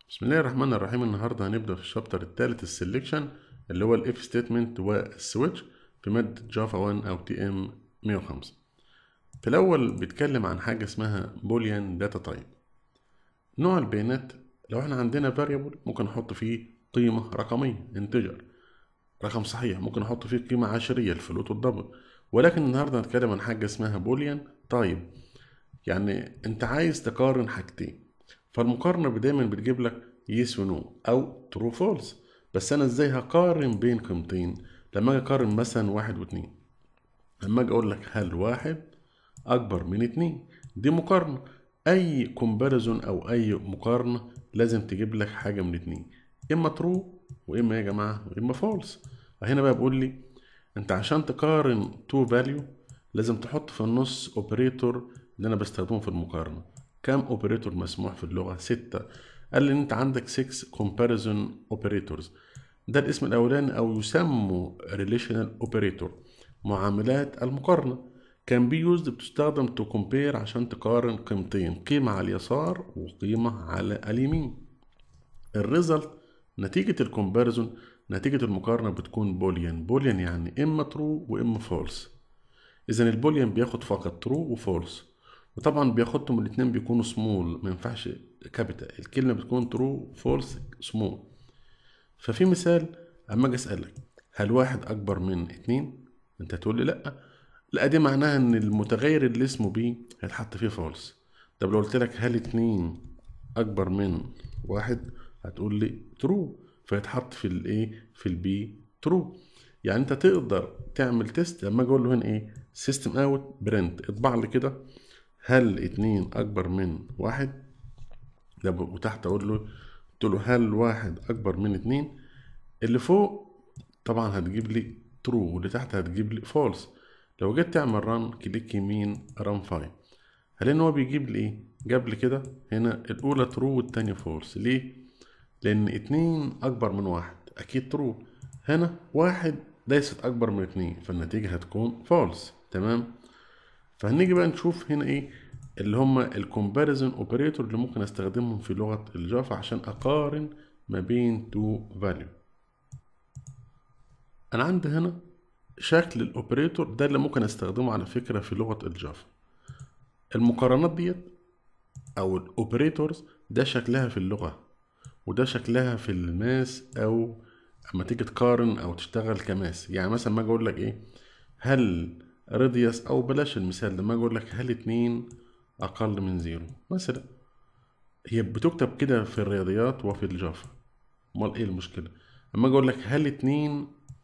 بسم الله الرحمن الرحيم النهارده هنبدأ في الشابتر الثالث السلكشن اللي هو الاف ستيتمنت والسويتش في مادة جافا 1 او تي ام 105 في الأول بيتكلم عن حاجة اسمها بوليان داتا تايب نوع البيانات لو احنا عندنا variable ممكن نحط فيه قيمة رقمية انتجر رقم صحيح ممكن نحط فيه قيمة عشرية الفلوت والدبل ولكن النهاردة هنتكلم عن حاجة اسمها بوليان تايب يعني انت عايز تقارن حاجتين فالمقارنة دايما بتجيب لك يس ونو أو ترو فولس بس أنا إزاي هقارن بين قيمتين لما أجي أقارن مثلا واحد واتنين لما أجي أقول لك هل واحد أكبر من اتنين دي مقارنة أي كومباريزون أو أي مقارنة لازم تجيب لك حاجة من اتنين إما ترو وإما يا جماعة إما فولس هنا بقى بقول لي أنت عشان تقارن تو فاليو لازم تحط في النص اوبريتور اللي انا بستخدمه في المقارنه كام اوبريتور مسموح في اللغه ستة قال لي ان انت عندك 6 comparison اوبريتورز ده الاسم الاولاني او يسمى relational اوبريتور معاملات المقارنه كان بي يوزد بتستخدم تو كومبير عشان تقارن قيمتين قيمه على اليسار وقيمه على اليمين الريزلت نتيجه الكومباريزون نتيجه المقارنه بتكون بوليان بوليان يعني اما ترو واما فولس اذا البوليان بياخد فقط ترو وفولس وطبعا بياخدهم الاتنين بيكونوا سمول ما ينفعش كابيتال الكلمه بتكون ترو فولس سمول ففي مثال اما اجي اسالك هل واحد اكبر من اتنين انت تقول لي لا لا دي معناها ان المتغير اللي اسمه بي هيتحط فيه فولس طب لو قلت لك هل اتنين اكبر من واحد هتقول لي ترو فيتحط في الايه في البي ترو يعني انت تقدر تعمل تيست لما اجي اقول له هنا ايه سيستم اوت برنت اطبع لي كده هل اتنين اكبر من واحد ده وتحت اقول له قلت له هل واحد اكبر من اتنين اللي فوق طبعا هتجيب لي ترو واللي تحت هتجيب لي فولس لو جيت تعمل ران كليك يمين ران فايل هل ان هو بيجيب لي ايه جاب لي كده هنا الاولى ترو والتانية فولس ليه لان اتنين اكبر من واحد اكيد ترو هنا واحد ليست اكبر من اتنين فالنتيجة هتكون فولس تمام فهنيجي بقى نشوف هنا ايه اللي هما الكومباريزون اوبريتور اللي ممكن استخدمهم في لغة الجافا عشان اقارن ما بين تو فاليو انا عندي هنا شكل الاوبريتور ده اللي ممكن استخدمه على فكرة في لغة الجافا المقارنات ديت او الاوبريتورز ده شكلها في اللغة وده شكلها في الماس او اما تيجي تقارن او تشتغل كماس يعني مثلا ما اجي اقول لك ايه هل راديوس او بلاش المثال لما اجي اقول لك هل اتنين اقل من زيرو مثلا هي بتكتب كده في الرياضيات وفي الجافا امال ايه المشكلة اما اجي اقول لك هل اتنين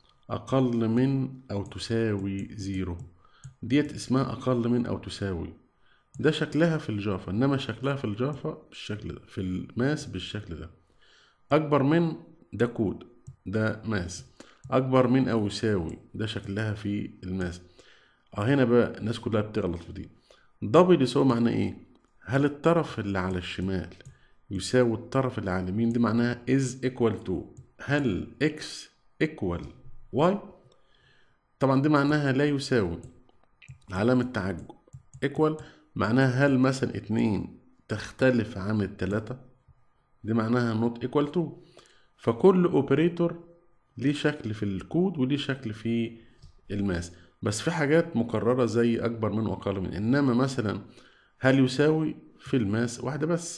اقل من او تساوي زيرو ديت اسمها اقل من او تساوي ده شكلها في الجافا انما شكلها في الجافا بالشكل ده في الماس بالشكل ده اكبر من ده كود ده ماس اكبر من او يساوي ده شكلها في الماس اه هنا بقى الناس كلها بتغلط في دي دبل يساوي معناه ايه هل الطرف اللي على الشمال يساوي الطرف اللي على اليمين دي معناها is equal to هل x equal y طبعا دي معناها لا يساوي علامة تعجب equal معناها هل مثلا اتنين تختلف عن التلاتة دي معناها not equal to فكل اوبريتور ليه شكل في الكود وليه شكل في الماس بس في حاجات مكررة زي أكبر من وأقل من إنما مثلا هل يساوي في الماس واحدة بس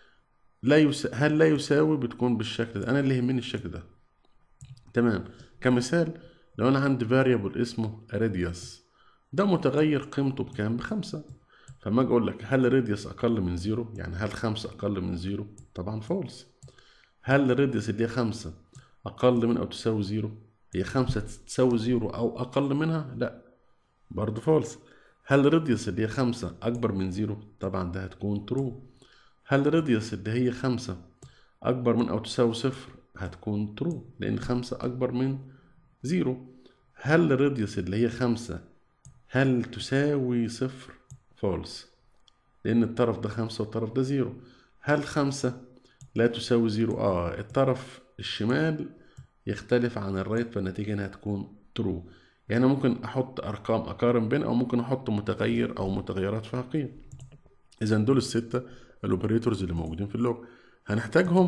لا يس... هل لا يساوي بتكون بالشكل ده أنا اللي يهمني الشكل ده تمام كمثال لو أنا عندي variable اسمه radius ده متغير قيمته بكام بخمسة فما أجي أقول لك هل راديوس أقل من زيرو يعني هل خمسة أقل من زيرو طبعا فولس هل راديوس اللي هي خمسة أقل من أو تساوي زيرو هي خمسة تساوي زيرو أو أقل منها لا برضه فولس هل راديوس اللي هي خمسة أكبر من زيرو طبعا ده هتكون ترو هل راديوس اللي هي خمسة أكبر من أو تساوي صفر هتكون ترو لأن خمسة أكبر من زيرو هل راديوس اللي هي خمسة هل تساوي صفر فولس لأن الطرف ده خمسة والطرف ده زيرو هل خمسة لا تساوي زيرو اه الطرف الشمال يختلف عن الرايت فالنتيجة هنا هتكون ترو يعني ممكن احط ارقام اقارن بين او ممكن احط متغير او متغيرات فيها قيم اذا دول الستة الاوبريتورز اللي موجودين في اللغة هنحتاجهم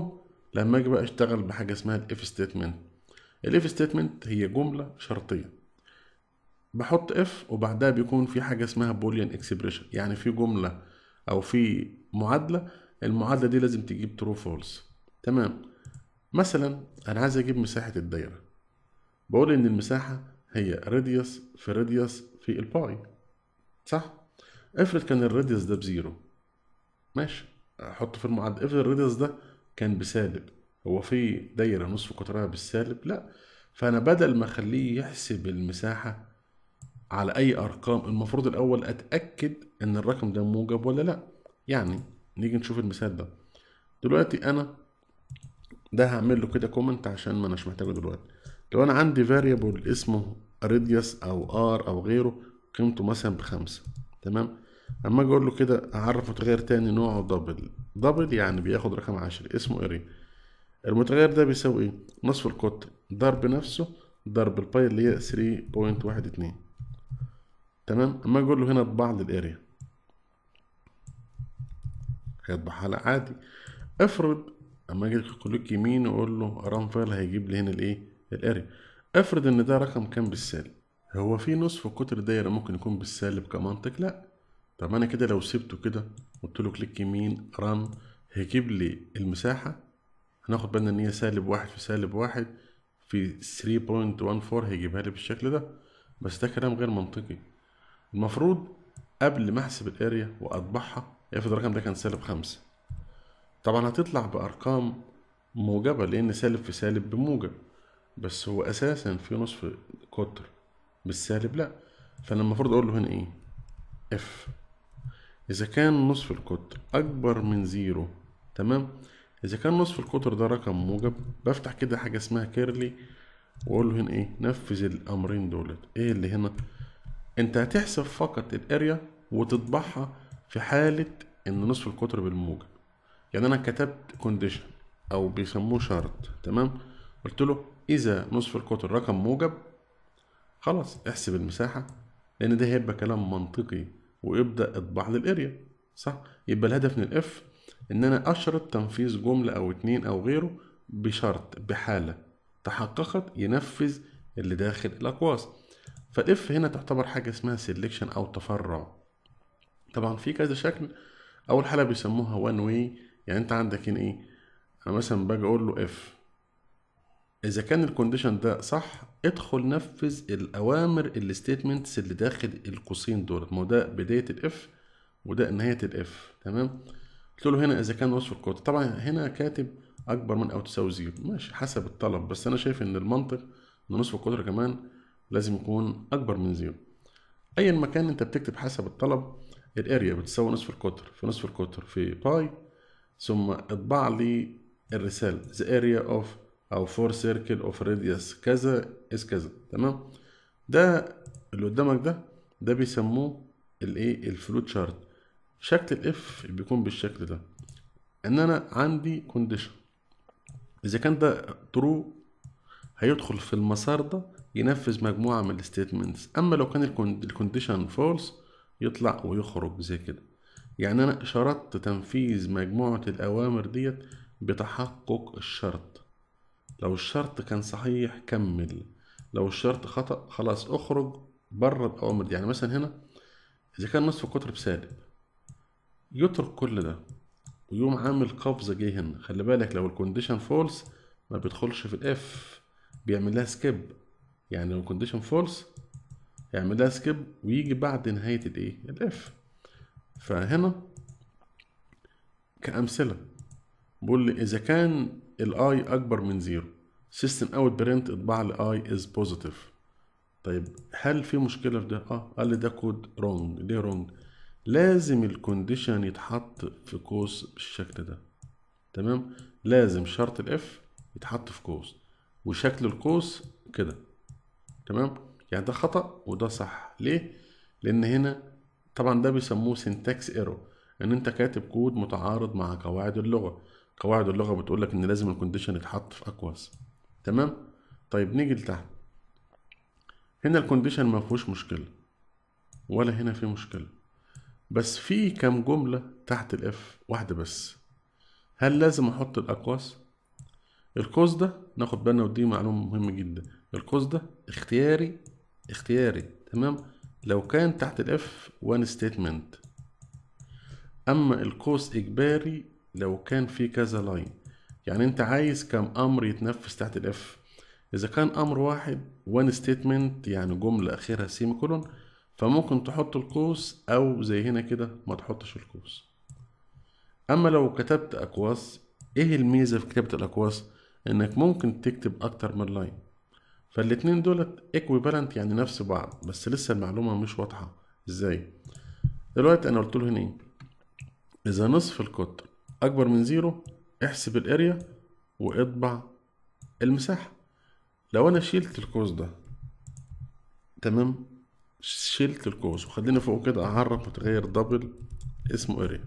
لما اجي بقى اشتغل بحاجه اسمها الاف ستيتمنت الاف ستيتمنت هي جمله شرطيه بحط اف وبعدها بيكون في حاجه اسمها بوليان اكسبريشن يعني في جمله او في معادله المعادله دي لازم تجيب ترو فولس تمام مثلا انا عايز اجيب مساحه الدايره بقول ان المساحه هي راديوس في راديوس في الباي صح افرض كان الراديوس ده بزيرو ماشي احطه في المعادله افرض الراديوس ده كان بسالب هو في دايره نصف قطرها بالسالب لا فانا بدل ما اخليه يحسب المساحه على اي ارقام المفروض الاول اتاكد ان الرقم ده موجب ولا لا يعني نيجي نشوف المثال ده دلوقتي انا ده هعمل له كده كومنت عشان ما اناش محتاجه دلوقتي لو انا عندي فاريبل اسمه راديوس او ار او غيره قيمته مثلا بخمسة تمام اما اجي اقول له كده اعرف متغير تاني نوعه دبل دبل يعني بياخد رقم عشري اسمه اري المتغير ده بيساوي ايه نصف القطر ضرب نفسه ضرب الباي اللي هي 3.12 تمام اما اقول له هنا اطبع لي الاريا هيطبعها لي عادي افرض اما اجي كليك يمين واقول له ران فايل هيجيب لي هنا الايه الاريا افرض ان ده رقم كان بالسالب هو في نصف قطر دايره ممكن يكون بالسالب كمنطق لا طب انا كده لو سبته كده قلت له كليك يمين ران هيجيب لي المساحه هناخد بالنا ان هي سالب واحد في سالب واحد في 3.14 هيجيبها لي بالشكل ده بس ده كلام غير منطقي المفروض قبل ما احسب الاريا واطبعها افرض الرقم ده كان سالب خمسة طبعا هتطلع بارقام موجبة لان سالب في سالب بموجب بس هو اساسا في نصف قطر بالسالب لا فانا المفروض اقول له هنا ايه اف اذا كان نصف القطر اكبر من زيرو تمام اذا كان نصف القطر ده رقم موجب بفتح كده حاجة اسمها كيرلي واقول له هنا ايه نفذ الامرين دولت ايه اللي هنا انت هتحسب فقط الاريا وتطبعها في حالة ان نصف القطر بالموجب يعني انا كتبت كونديشن او بيسموه شرط تمام قلت له اذا نصف القطر رقم موجب خلاص احسب المساحة لان ده هيبقى كلام منطقي ويبدأ اطبع لي الاريا صح يبقى الهدف من الاف ان انا اشرط تنفيذ جملة او اتنين او غيره بشرط بحالة تحققت ينفذ اللي داخل الاقواس فالاف هنا تعتبر حاجة اسمها سيلكشن او تفرع طبعا في كذا شكل اول حالة بيسموها وان واي يعني انت عندك هنا ايه انا مثلا باجي اقول له اف اذا كان الكونديشن ده صح ادخل نفذ الاوامر الستيتمنتس اللي داخل القوسين دول ما هو ده بدايه الاف وده نهايه الاف تمام قلت له هنا اذا كان وصف الكود طبعا هنا كاتب اكبر من او تساوي زيرو ماشي حسب الطلب بس انا شايف ان المنطق ان نصف القدر كمان لازم يكون اكبر من زيرو اي مكان انت بتكتب حسب الطلب الاريا بتساوي نصف القطر في نصف القطر في باي ثم اطبع لي الرسالة the area of أو for circle of radius كذا is كذا تمام ده اللي قدامك ده ده بيسموه الايه الفلوت شارت شكل الاف بيكون بالشكل ده ان انا عندي كونديشن اذا كان ده ترو هيدخل في المسار ده ينفذ مجموعة من الستيتمنتس اما لو كان الكونديشن فولس يطلع ويخرج زي كده يعني انا شرطت تنفيذ مجموعة الاوامر ديت بتحقق الشرط لو الشرط كان صحيح كمل لو الشرط خطأ خلاص اخرج بره الاوامر دي يعني مثلا هنا اذا كان نصف القطر بسالب يترك كل ده ويقوم عامل قفزة جه هنا خلي بالك لو الكونديشن فولس ما بيدخلش في الاف بيعمل لها سكيب يعني لو الكونديشن فولس يعمل لها سكيب ويجي بعد نهاية الايه الاف فهنا كأمثلة بقول لي إذا كان الاي أكبر من زيرو سيستم اوت برنت اطبع لي اي از بوزيتيف طيب هل في مشكلة في ده؟ اه قال لي ده كود رونج ليه رونج؟ لازم الكونديشن يتحط في قوس بالشكل ده تمام لازم شرط الاف يتحط في قوس وشكل القوس كده تمام يعني ده خطأ وده صح ليه لان هنا طبعا ده بيسموه سينتاكس ايرور ان انت كاتب كود متعارض مع قواعد اللغة قواعد اللغة بتقول لك ان لازم الكونديشن يتحط في اقواس تمام طيب نيجي لتحت هنا الكونديشن ما فيهوش مشكلة ولا هنا في مشكلة بس في كام جملة تحت الاف واحدة بس هل لازم احط الاقواس القوس ده ناخد بالنا ودي معلومة مهمة جدا القوس ده اختياري اختياري تمام لو كان تحت الاف وان ستيتمنت اما القوس اجباري لو كان في كذا لاين يعني انت عايز كم امر يتنفذ تحت الاف اذا كان امر واحد وان ستيتمنت يعني جملة اخرها سيمي كولون فممكن تحط القوس او زي هنا كده ما تحطش القوس اما لو كتبت اقواس ايه الميزة في كتابة الاقواس انك ممكن تكتب اكتر من لاين فالاتنين دولت equivalent يعني نفس بعض بس لسه المعلومة مش واضحة ازاي دلوقتي انا قلت له هنا ايه اذا نصف القطر اكبر من زيرو احسب الاريا واطبع المساحة لو انا شيلت القوس ده تمام شيلت القوس وخلينا فوق كده اعرف متغير دبل اسمه اريا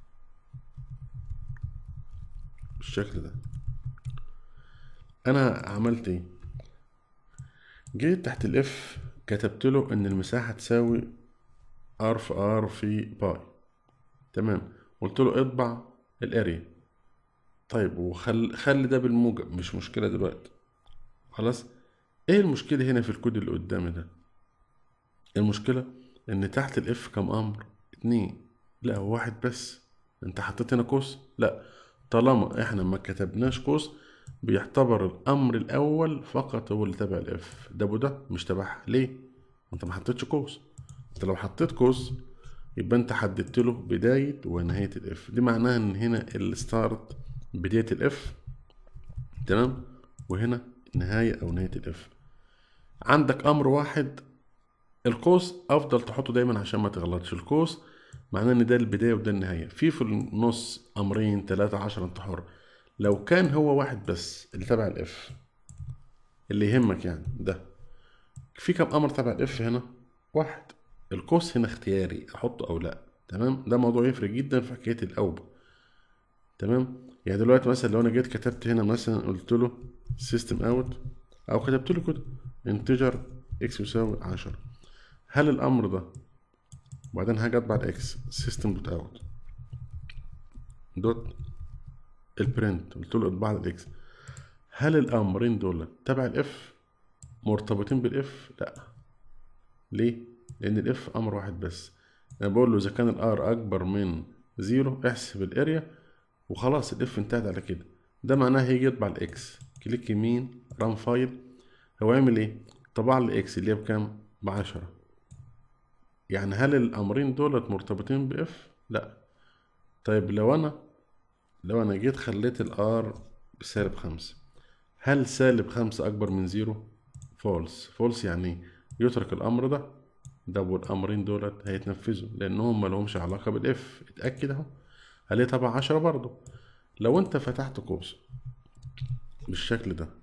بالشكل ده انا عملت ايه جيت تحت الاف كتبت له ان المساحة تساوي ار في ار في باي تمام قلت له اطبع الاريا طيب وخل خلي ده بالموجب مش مشكلة دلوقتي خلاص ايه المشكلة هنا في الكود اللي قدامي ده المشكلة ان تحت الاف كم امر اتنين لا هو واحد بس انت حطيت هنا قوس لا طالما احنا ما كتبناش قوس بيعتبر الامر الاول فقط هو اللي تبع الاف ده وده مش تبعها ليه انت ما حطيتش قوس انت لو حطيت قوس يبقى انت حددت له بداية ونهاية الاف دي معناها ان هنا الستارت بداية الاف تمام وهنا نهاية او نهاية الاف عندك امر واحد القوس افضل تحطه دايما عشان ما تغلطش القوس معناه ان ده البداية وده النهاية في في النص امرين تلاتة عشرة انت حر لو كان هو واحد بس اللي تبع الاف اللي يهمك يعني ده في كم امر تبع الاف هنا واحد القوس هنا اختياري احطه او لا تمام ده موضوع يفرق جدا في حكايه الاوبه تمام يعني دلوقتي مثلا لو انا جيت كتبت هنا مثلا قلت له سيستم اوت او كتبت له كده انتجر اكس يساوي عشرة هل الامر ده وبعدين هاجي اطبع الاكس سيستم دوت اوت دوت البرنت قلت له اطبع لي الاكس هل الامرين دول تبع الاف مرتبطين بالاف لا ليه لان الاف امر واحد بس انا بقول له اذا كان الار اكبر من زيرو احسب الاريا وخلاص الاف انتهت على كده ده معناه هيجي يطبع الاكس كليك يمين ران فايل هو يعمل ايه طبع لي اكس اللي هي بكام بعشرة يعني هل الامرين دولت مرتبطين باف لا طيب لو انا لو انا جيت خليت الار بسالب خمسة هل سالب خمسة اكبر من زيرو فولس فولس يعني ايه يترك الامر ده ده والامرين دولت هيتنفذوا لانهم ملهمش علاقة بالاف اتأكد اهو عليه طبعا عشرة برضو لو انت فتحت قوس بالشكل ده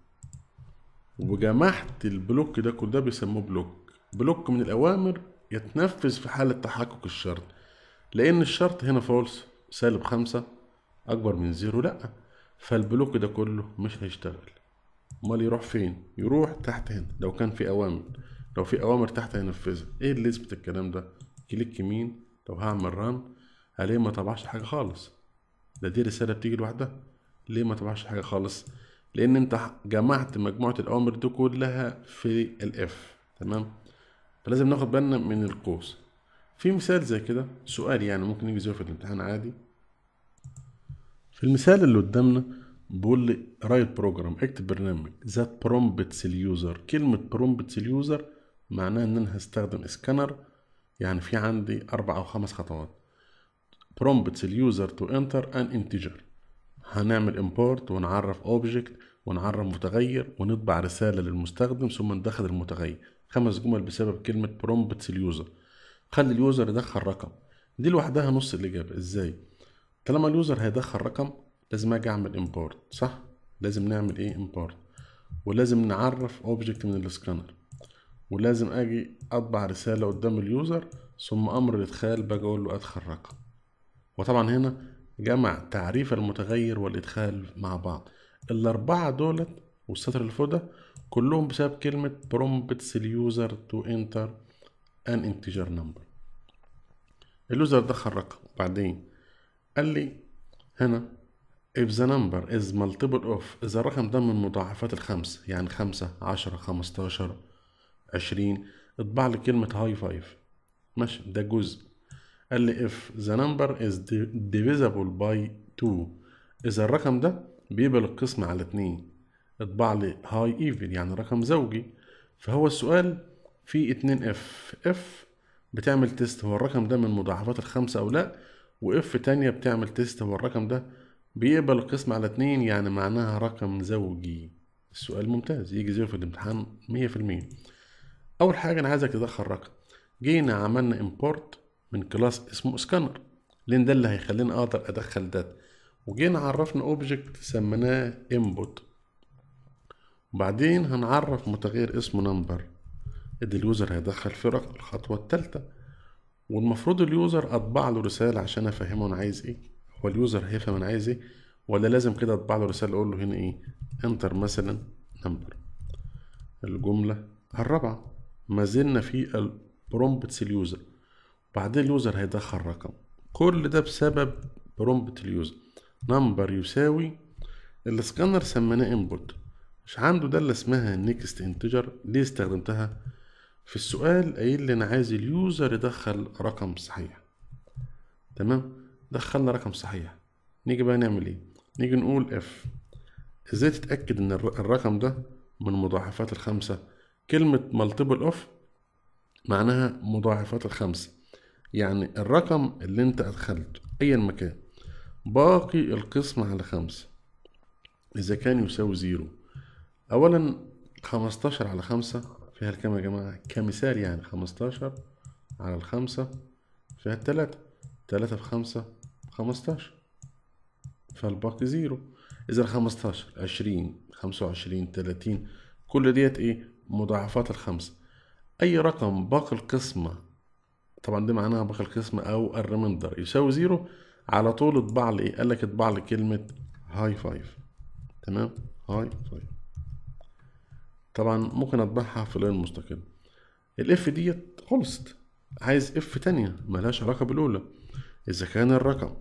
وجمعت البلوك ده كل ده بيسموه بلوك بلوك من الاوامر يتنفذ في حالة تحقق الشرط لان الشرط هنا فولس سالب خمسة اكبر من زيرو لا فالبلوك ده كله مش هيشتغل امال يروح فين يروح تحت هنا لو كان في اوامر لو في اوامر تحت هينفذها ايه اللي يثبت الكلام ده كليك يمين لو هعمل ران عليه ما طبعش حاجه خالص ده دي رساله بتيجي لوحدها ليه ما طبعش حاجه خالص لان انت جمعت مجموعه الاوامر دي كلها في الاف تمام فلازم ناخد بالنا من القوس في مثال زي كده سؤال يعني ممكن يجي زيه في الامتحان عادي في المثال اللي قدامنا بيقول لي رايت بروجرام اكتب برنامج ذات برومبتس اليوزر كلمة برومبتس اليوزر معناها ان انا هستخدم اسكانر يعني في عندي اربع او خمس خطوات برومبتس اليوزر تو انتر ان انتجر هنعمل امبورت ونعرف اوبجكت ونعرف متغير ونطبع رسالة للمستخدم ثم ندخل المتغير خمس جمل بسبب كلمة برومبتس اليوزر خلي اليوزر يدخل رقم دي لوحدها نص الإجابة ازاي طالما اليوزر هيدخل رقم لازم اجي اعمل امبورت صح لازم نعمل ايه امبورت ولازم نعرف اوبجكت من السكانر ولازم اجي اطبع رساله قدام اليوزر ثم امر الادخال باجي اقول له ادخل رقم وطبعا هنا جمع تعريف المتغير والادخال مع بعض الاربعه دولت والسطر اللي فوق ده كلهم بسبب كلمه prompts اليوزر تو انتر ان انتجر نمبر اليوزر دخل رقم بعدين قال لي هنا if the number is multiple of إذا الرقم ده من مضاعفات الخمس يعني خمسة عشرة خمستاشر عشرين اطبع لي كلمة هاي فايف ماشي ده جزء قال لي if the number is divisible by 2 إذا الرقم ده بيقبل القسم على اتنين اطبع لي هاي ايفن يعني رقم زوجي فهو السؤال فيه اتنين اف اف بتعمل تيست هو الرقم ده من مضاعفات الخمسة أو لأ واف تانية بتعمل تيست هو الرقم ده بيقبل القسم على اتنين يعني معناها رقم زوجي السؤال ممتاز يجي زيه في الامتحان مية في المية أول حاجة أنا عايزك تدخل رقم جينا عملنا import من كلاس اسمه سكانر لأن ده اللي هيخليني أقدر أدخل داتا وجينا عرفنا اوبجكت سميناه input وبعدين هنعرف متغير اسمه نمبر ادي اليوزر هيدخل فيه رقم الخطوة التالتة والمفروض اليوزر اطبع له رسالة عشان افهمه انا عايز ايه هو اليوزر هيفهم انا عايز ايه ولا لازم كده اطبع له رسالة اقول له هنا ايه انتر مثلا نمبر الجملة الرابعة ما زلنا في البرومبتس اليوزر بعدين اليوزر هيدخل رقم كل ده بسبب برومبت اليوزر نمبر يساوي السكانر سميناه انبوت مش عنده ده اللي اسمها نيكست انتجر ليه استخدمتها في السؤال قايل لي انا عايز اليوزر يدخل رقم صحيح تمام دخلنا رقم صحيح نيجي بقى نعمل ايه نيجي نقول اف ازاي تتاكد ان الرقم ده من مضاعفات الخمسه كلمه مالتيبل اوف معناها مضاعفات الخمسه يعني الرقم اللي انت ادخلته ايا مكان باقي القسم على خمسة إذا كان يساوي زيرو أولا خمستاشر على خمسة فيها الكام يا جماعة كمثال يعني خمستاشر على الخمسة فيها التلاتة تلاتة في خمسة خمستاشر فالباقي زيرو إذا خمستاشر عشرين خمسة وعشرين تلاتين كل ديت إيه مضاعفات الخمسة أي رقم باقي القسمة طبعا دي معناها باقي القسمة أو الريمندر يساوي زيرو على طول اطبع لي ايه قال لك اطبع لي كلمة هاي فايف تمام هاي فايف طبعا ممكن اطبعها في لين مستقل الاف ديت خلصت عايز اف تانية ملهاش علاقة بالاولى اذا كان الرقم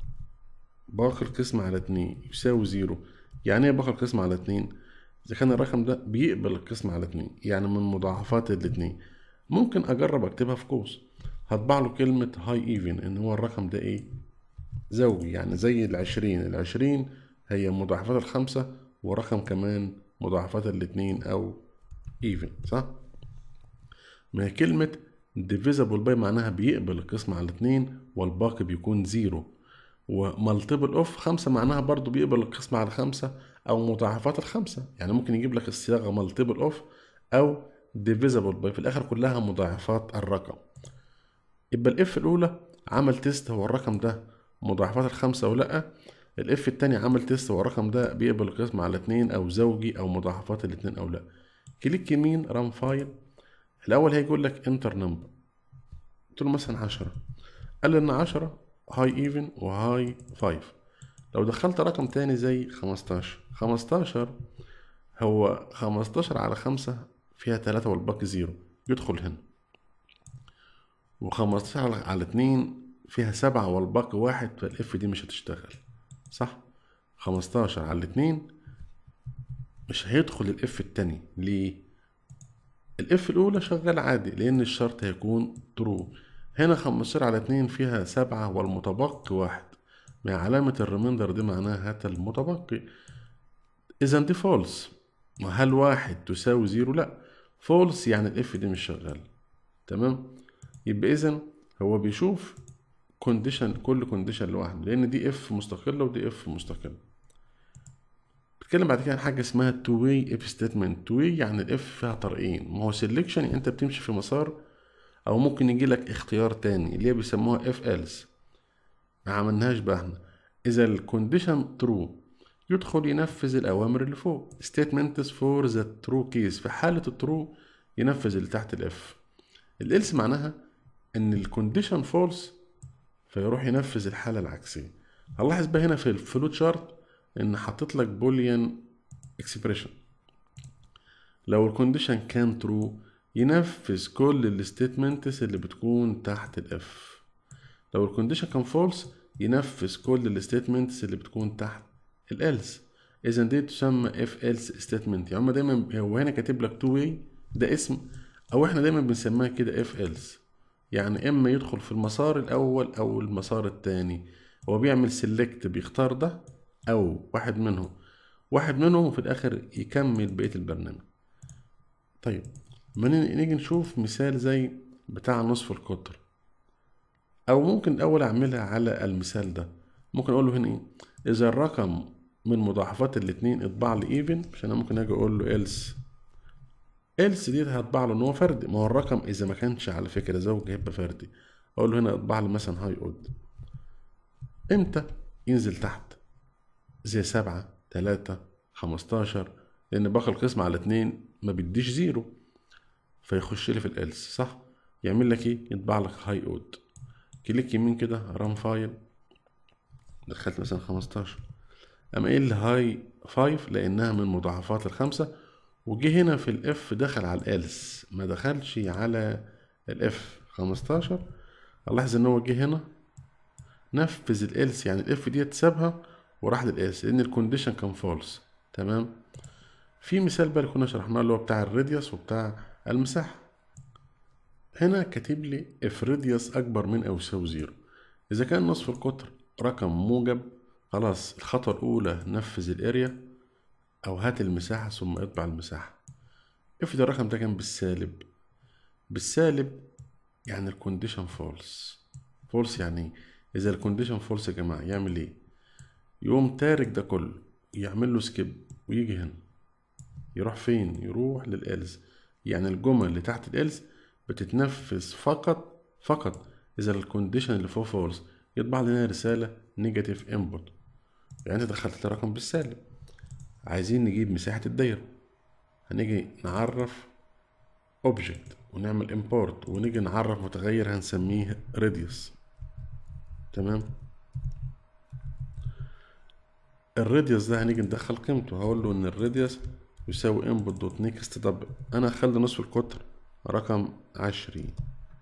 باقي القسم على اتنين يساوي زيرو يعني ايه باقي القسم على اتنين اذا كان الرقم ده بيقبل القسم على اتنين يعني من مضاعفات الاتنين ممكن اجرب اكتبها في قوس هطبع له كلمة هاي ايفن ان هو الرقم ده ايه زوجي يعني زي العشرين العشرين هي مضاعفات الخمسة ورقم كمان مضاعفات الاتنين أو even صح؟ ما هي كلمة divisible by معناها بيقبل القسم على الاتنين والباقي بيكون زيرو ومالتيبل اوف خمسة معناها برضو بيقبل القسم على خمسة أو مضاعفات الخمسة يعني ممكن يجيب لك الصياغة مالتيبل اوف أو divisible by في الآخر كلها مضاعفات الرقم يبقى الاف الأولى عمل تيست هو الرقم ده مضاعفات الخمسة أو لأ الاف التاني عمل تيست هو الرقم ده بيقبل القسم على اتنين أو زوجي أو مضاعفات الاتنين أو لأ كليك يمين ران فايل الأول هيقول لك انتر نمبر قلت له مثلا عشرة قال لي إن عشرة هاي ايفن وهاي فايف لو دخلت رقم تاني زي خمستاشر خمستاشر هو خمستاشر على خمسة فيها تلاتة والباقي زيرو يدخل هنا وخمستاشر على اتنين فيها سبعة والباقي واحد فالاف دي مش هتشتغل صح خمستاشر على الاتنين مش هيدخل الاف التاني ليه الاف الاولى شغال عادي لان الشرط هيكون ترو هنا خمستاشر على اتنين فيها سبعة والمتبقي واحد مع علامة الريميندر دي معناها هات المتبقي اذا دي فولس هل واحد تساوي زيرو لا فولس يعني الاف دي مش شغال تمام يبقى اذا هو بيشوف كونديشن كل كونديشن لوحده لان دي اف مستقله ودي اف مستقله بتكلم بعد كده عن حاجه اسمها تو واي اف ستيتمنت تو واي يعني الاف فيها طريقين ما هو سيلكشن يعني انت بتمشي في مسار او ممكن يجي لك اختيار تاني اللي هي بيسموها اف ايلس ما عملناهاش بقى احنا اذا الكونديشن ترو يدخل ينفذ الاوامر اللي فوق statements فور ذا ترو كيس في حاله الترو ينفذ اللي تحت الاف الالس معناها ان الكونديشن فولس فيروح ينفذ الحالة العكسية هنلاحظ بقى هنا في الفلو تشارت ان حطيت لك بوليان اكسبريشن لو الكونديشن كان ترو ينفذ كل الستيتمنتس اللي بتكون تحت الاف لو الكونديشن كان فولس ينفذ كل الستيتمنتس اللي بتكون تحت الالس اذا دي تسمى اف else ستيتمنت يعني هما دايما هو هنا كاتب لك تو واي ده اسم او احنا دايما بنسميها كده اف else يعني اما يدخل في المسار الاول او المسار التاني هو بيعمل سيلكت بيختار ده او واحد منهم واحد منهم وفي الاخر يكمل بقيه البرنامج طيب ما نيجي نشوف مثال زي بتاع نصف القطر او ممكن الاول اعملها على المثال ده ممكن اقول له هنا ايه اذا الرقم من مضاعفات الاتنين اطبع لي ايفن عشان انا ممكن اجي اقول له else else دي هطبع له ان هو فردي ما هو الرقم اذا ما كانش على فكره زوج هيبقى فردي اقول له هنا اطبع لي مثلا هاي اود امتى ينزل تحت زي سبعة تلاتة خمستاشر لان باقي القسم على اتنين ما بيديش زيرو فيخش لي في الالس صح يعمل لك ايه يطبع لك هاي اود كليك يمين كده ران فايل دخلت مثلا خمستاشر اما ايه الهاي فايف لانها من مضاعفات الخمسة وجه هنا في الاف دخل على الالس ما دخلش على الاف خمستاشر الاحظ ان هو جه هنا نفذ الالس يعني الاف دي سابها وراح للالس لان الكونديشن كان فولس تمام في مثال بقى اللي كنا شرحناه اللي هو بتاع الراديوس وبتاع المساحة هنا كاتب لي اف راديوس اكبر من او يساوي زيرو اذا كان نصف القطر رقم موجب خلاص الخطوة الأولى نفذ الاريا أو هات المساحة ثم اطبع المساحة افرض الرقم ده كان بالسالب بالسالب يعني الكونديشن فولس فولس يعني إذا الكونديشن فولس يا جماعة يعمل إيه؟ يقوم تارك ده كله يعمل له سكيب ويجي هنا يروح فين؟ يروح للإلز يعني الجمل اللي تحت الإلز بتتنفذ فقط فقط إذا الكونديشن اللي فوق فولس يطبع لنا رسالة نيجاتيف انبوت يعني انت دخلت الرقم بالسالب عايزين نجيب مساحة الدايرة هنيجي نعرف اوبجكت ونعمل امبورت ونيجي نعرف متغير هنسميه راديوس تمام الراديوس ده هنيجي ندخل قيمته هقول له ان الراديوس يساوي انبوت دوت نيكست طب انا هخلي نصف القطر رقم عشرين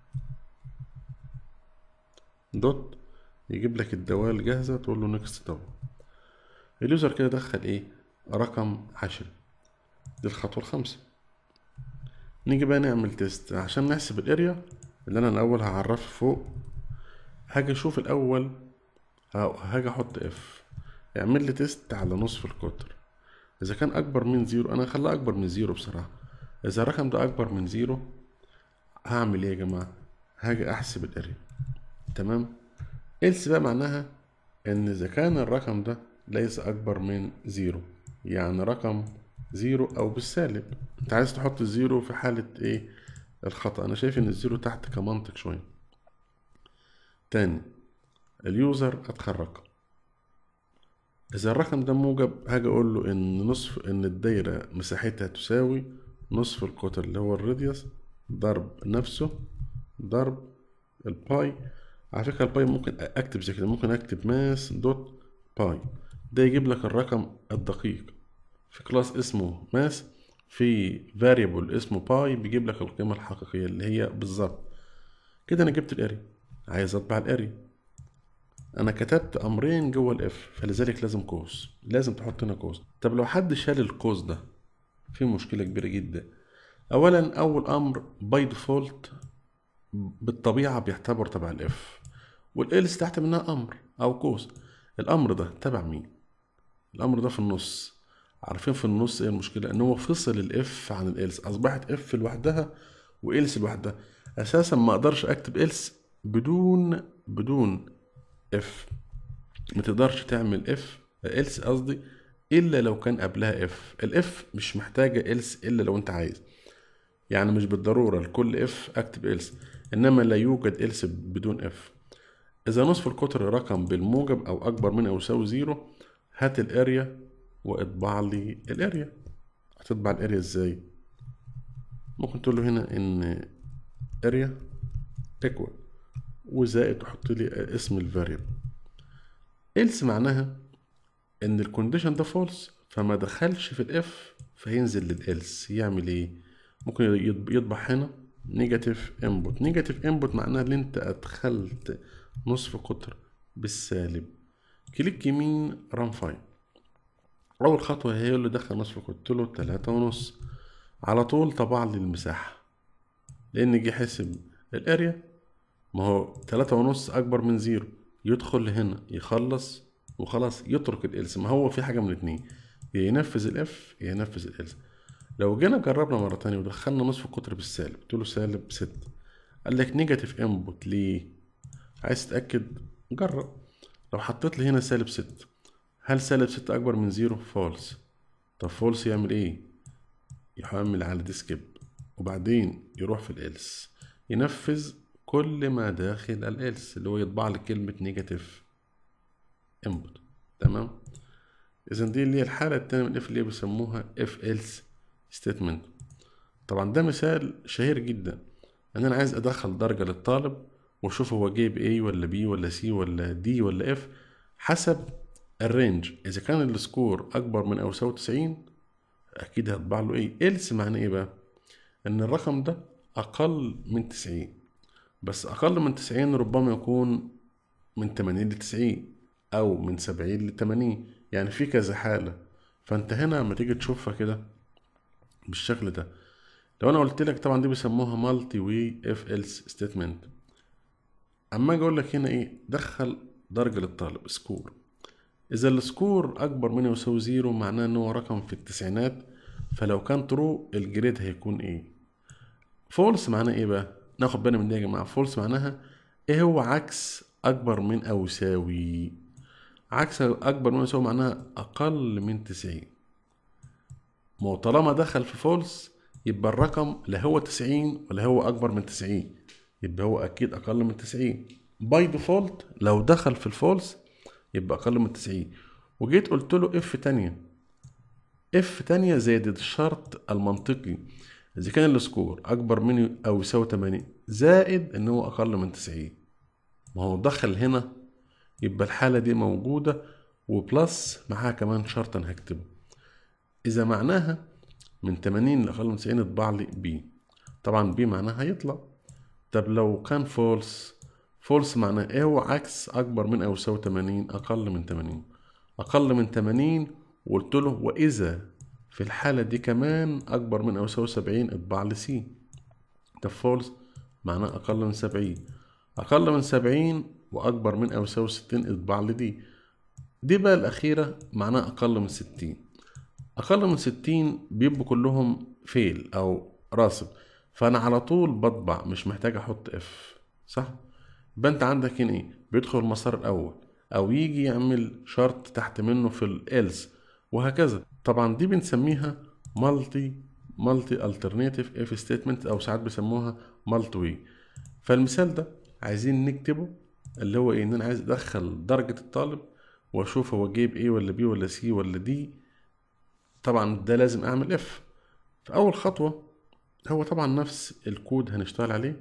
دوت يجيب لك الدوال جاهزة تقول له نيكست طب اليوزر كده دخل ايه رقم عشرة دي الخطوة الخامسة نيجي بقى نعمل تيست عشان نحسب الاريا اللي انا الاول هعرفه فوق هاجي اشوف الاول هاجي احط اف اعمل لي تيست على نصف القطر اذا كان اكبر من زيرو انا هخليها اكبر من زيرو بصراحة اذا الرقم ده اكبر من زيرو هعمل ايه يا جماعة هاجي احسب الاريا تمام إلس بقى معناها ان اذا كان الرقم ده ليس اكبر من زيرو يعني رقم زيرو او بالسالب انت عايز تحط الزيرو في حالة ايه الخطأ انا شايف ان الزيرو تحت كمنطق شوية تاني اليوزر ادخل رقم اذا الرقم ده موجب هاجي اقول له ان نصف ان الدايرة مساحتها تساوي نصف القطر اللي هو الراديوس ضرب نفسه ضرب الباي على فكرة الباي ممكن اكتب زي كده ممكن اكتب ماس دوت باي ده يجيب لك الرقم الدقيق في كلاس اسمه ماس في variable اسمه باي بيجيب لك القيمة الحقيقية اللي هي بالظبط كده انا جبت الاري عايز اطبع الاري انا كتبت امرين جوه الاف فلذلك لازم قوس لازم تحط هنا قوس طب لو حد شال القوس ده في مشكلة كبيرة جدا اولا اول امر باي ديفولت بالطبيعة بيعتبر تبع الاف والالس تحت منها امر او قوس الامر ده تبع مين الامر ده في النص عارفين في النص ايه المشكله ان هو فصل الاف عن الالس اصبحت اف لوحدها والس لوحدها اساسا ما اقدرش اكتب الس بدون بدون اف ما تقدرش تعمل اف الس قصدي الا لو كان قبلها اف الاف مش محتاجه الس الا لو انت عايز يعني مش بالضروره لكل اف اكتب الس انما لا يوجد الس بدون اف اذا نصف القطر رقم بالموجب او اكبر من او يساوي زيرو هات الاريا واطبع لي الاريا هتطبع الاريا ازاي ممكن تقول له هنا ان اريا ايكوال وزائد تحط لي اسم الفاريبل إلس معناها ان الكونديشن ده فولس فما دخلش في الاف فينزل للإلس يعمل ايه ممكن يطبع هنا نيجاتيف انبوت نيجاتيف انبوت معناها ان انت ادخلت نصف قطر بالسالب كليك يمين ران فايل أول خطوة هي اللي دخل نصف قلت له تلاتة ونص على طول طبع لي المساحة لأن جه حسب الأريا ما هو تلاتة ونص أكبر من زيرو يدخل هنا يخلص وخلاص يترك الإلس ما هو في حاجة من الاتنين يا ينفذ الإف يا ينفذ الإلس لو جينا جربنا مرة تانية ودخلنا نصف القطر بالسالب قلت له سالب ستة قال لك نيجاتيف انبوت ليه عايز تتأكد جرب لو حطيت لي هنا سالب ستة هل سالب ستة أكبر من زيرو فولس طب فولس يعمل إيه يحمل على دي سكيب وبعدين يروح في الإلس ينفذ كل ما داخل الإلس اللي هو يطبع لي كلمة نيجاتيف انبوت تمام إذا دي اللي هي الحالة التانية من اف اللي هي بيسموها اف إلس ستيتمنت طبعا ده مثال شهير جدا ان انا عايز ادخل درجة للطالب واشوف هو جايب A ولا B ولا C ولا D ولا F حسب الرينج اذا كان السكور اكبر من او يساوي 90 اكيد هطبع له ايه إلس معناه ايه بقى ان الرقم ده اقل من 90 بس اقل من 90 ربما يكون من 80 ل 90 او من 70 ل 80 يعني في كذا حالة فانت هنا لما تيجي تشوفها كده بالشكل ده لو انا قلت لك طبعا دي بيسموها مالتي وي اف إلس ستيتمنت اما اجي اقول لك هنا ايه دخل درجة للطالب سكور اذا السكور اكبر من أو يساوي زيرو معناه ان هو رقم في التسعينات فلو كان ترو الجريد هيكون ايه فولس معناه ايه بقى ناخد بالنا من دي يا جماعه فولس معناها ايه هو عكس اكبر من او يساوي عكس اكبر من او يساوي معناها اقل من تسعين ما هو طالما دخل في فولس يبقى الرقم لا هو تسعين ولا هو اكبر من تسعين يبقى هو اكيد اقل من تسعين باي ديفولت لو دخل في الفولس يبقى اقل من تسعين وجيت قلت له اف تانية اف تانية زائد الشرط المنطقي اذا كان السكور اكبر من او يساوي 80 زائد ان هو اقل من 90 ما هو دخل هنا يبقى الحالة دي موجودة وبلس معاها كمان شرط انا هكتبه اذا معناها من 80 لاقل من 90 اطبع لي بي طبعا بي معناها هيطلع طب لو كان فولس فولس معناه ايه هو عكس اكبر من او يساوي 80 اقل من 80 اقل من 80 وقلت له واذا في الحالة دي كمان أكبر من أو يساوي سبعين اطبع لي سي طب فولس معناه أقل من سبعين أقل من سبعين وأكبر من أو يساوي ستين اطبع لي دي دي بقى الأخيرة معناها أقل من ستين أقل من ستين بيبقوا كلهم فيل أو راسب فأنا على طول بطبع مش محتاج أحط اف صح؟ يبقى أنت عندك هنا إيه؟ بيدخل المسار الأول أو يجي يعمل شرط تحت منه في الإلس وهكذا طبعا دي بنسميها مالتي مالتي الترناتيف اف ستيتمنت او ساعات بيسموها مالتي وي فالمثال ده عايزين نكتبه اللي هو ايه ان انا عايز ادخل درجة الطالب واشوف هو جايب ايه ولا بي ولا سي ولا دي طبعا ده لازم اعمل اف فاول خطوة هو طبعا نفس الكود هنشتغل عليه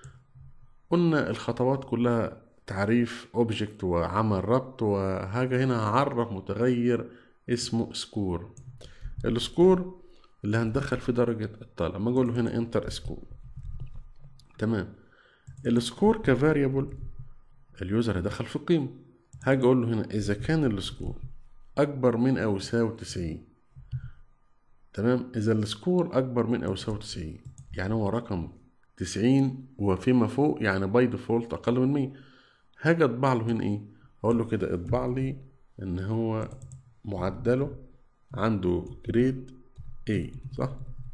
قلنا الخطوات كلها تعريف اوبجكت وعمل ربط وحاجة هنا هعرف متغير اسمه سكور السكور اللي هندخل فيه درجة الطالب اما اقول له هنا انتر سكور تمام السكور كفاريبل اليوزر هيدخل في قيمة هاجي اقول له هنا اذا كان السكور اكبر من او يساوي تسعين تمام اذا السكور اكبر من او يساوي تسعين يعني هو رقم تسعين وفيما فوق يعني باي ديفولت اقل من مية هاجي اطبع له هنا ايه اقول له كده اطبع لي ان هو معدله عنده جريد A صح؟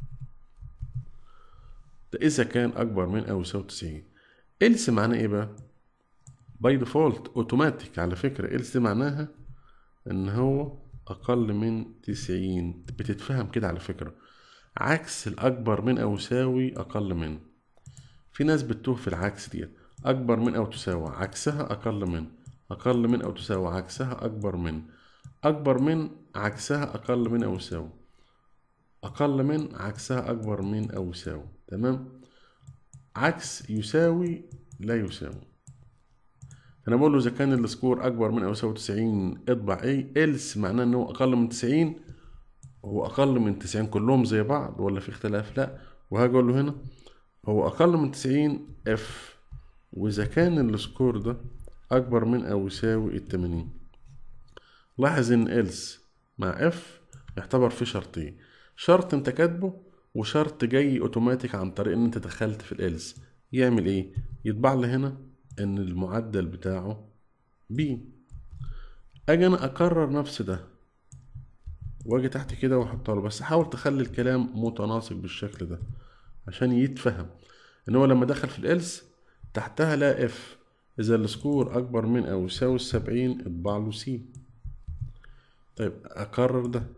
ده إذا كان أكبر من أو يساوي تسعين إلس معناه إيه بقى؟ باي ديفولت أوتوماتيك على فكرة إلس معناها إن هو أقل من تسعين بتتفهم كده على فكرة عكس الأكبر من أو يساوي أقل من في ناس بتتوه في العكس ديت أكبر من أو تساوي عكسها أقل من أقل من أو تساوي عكسها أكبر من أكبر من عكسها أقل من أو يساوي أقل من عكسها أكبر من أو يساوي تمام عكس يساوي لا يساوي أنا بقول له إذا كان السكور أكبر من أو يساوي تسعين اطبع إيه إلس معناه إن هو أقل من تسعين هو أقل من تسعين كلهم زي بعض ولا في اختلاف لأ وهاجي أقول له هنا هو أقل من تسعين اف وإذا كان السكور ده أكبر من أو يساوي التمانين لاحظ ان else مع اف يعتبر فيه شرطين شرط انت كاتبه وشرط جاي اوتوماتيك عن طريق ان انت دخلت في الالس يعمل ايه يطبع لي هنا ان المعدل بتاعه بي اجي انا اكرر نفس ده واجي تحت كده واحطها له بس حاول تخلي الكلام متناسق بالشكل ده عشان يتفهم ان هو لما دخل في الالس تحتها لا اف اذا السكور اكبر من او يساوي السبعين اطبع له سي طيب اكرر ده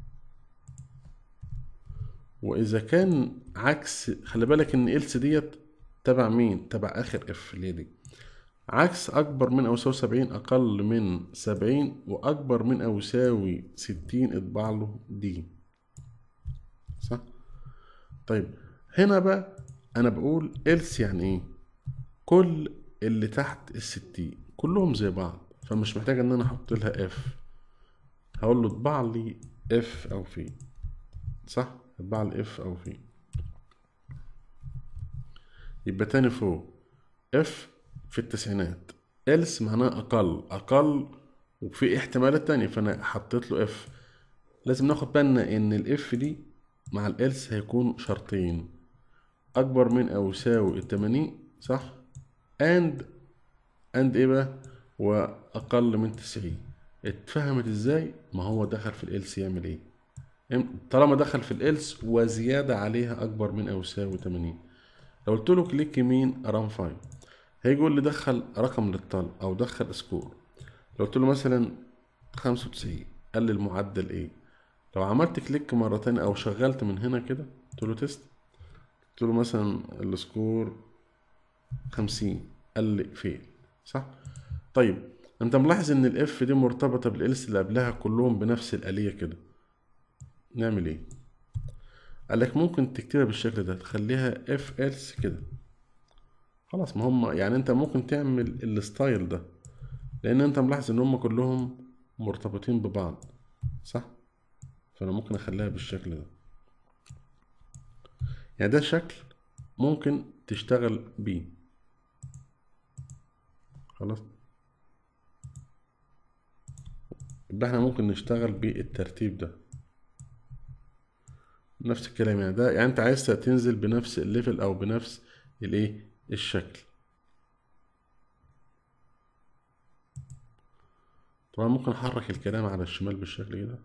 واذا كان عكس خلي بالك ان إلس ديت تبع مين تبع اخر اف اللي هي دي عكس اكبر من او يساوي سبعين اقل من سبعين واكبر من او يساوي ستين اطبع له دي صح طيب هنا بقى انا بقول إلس يعني ايه كل اللي تحت الستين كلهم زي بعض فمش محتاج ان انا احط لها اف هقول له اطبع لي اف او في صح اطبع لي اف او في يبقى تاني فوق اف في التسعينات else معناه اقل اقل وفي احتمالات تانية فانا حطيت له اف لازم ناخد بالنا ان الاف دي مع الالس هيكون شرطين اكبر من او يساوي التمانين صح and and ايه بقى واقل من تسعين اتفهمت ازاي ما هو دخل في الالس يعمل ايه طالما دخل في الالس وزيادة عليها اكبر من او يساوي 80 لو قلت له كليك يمين ران فاين هيجي يقول لي دخل رقم للطالب او دخل سكور لو قلت له مثلا 95 قال لي المعدل ايه لو عملت كليك مرة تانية او شغلت من هنا كده قلت له تيست قلت له مثلا السكور 50 قال لي فين صح طيب انت ملاحظ ان الاف دي مرتبطة بالالس اللي قبلها كلهم بنفس الآلية كده نعمل ايه قالك ممكن تكتبها بالشكل ده تخليها اف else كده خلاص ما هم يعني انت ممكن تعمل الستايل ده لان انت ملاحظ ان هم كلهم مرتبطين ببعض صح فانا ممكن اخليها بالشكل ده يعني ده شكل ممكن تشتغل بيه خلاص يبقى احنا ممكن نشتغل بالترتيب ده نفس الكلام يعني ده يعني انت عايز تنزل بنفس الليفل او بنفس الايه الشكل طبعا ممكن احرك الكلام على الشمال بالشكل كده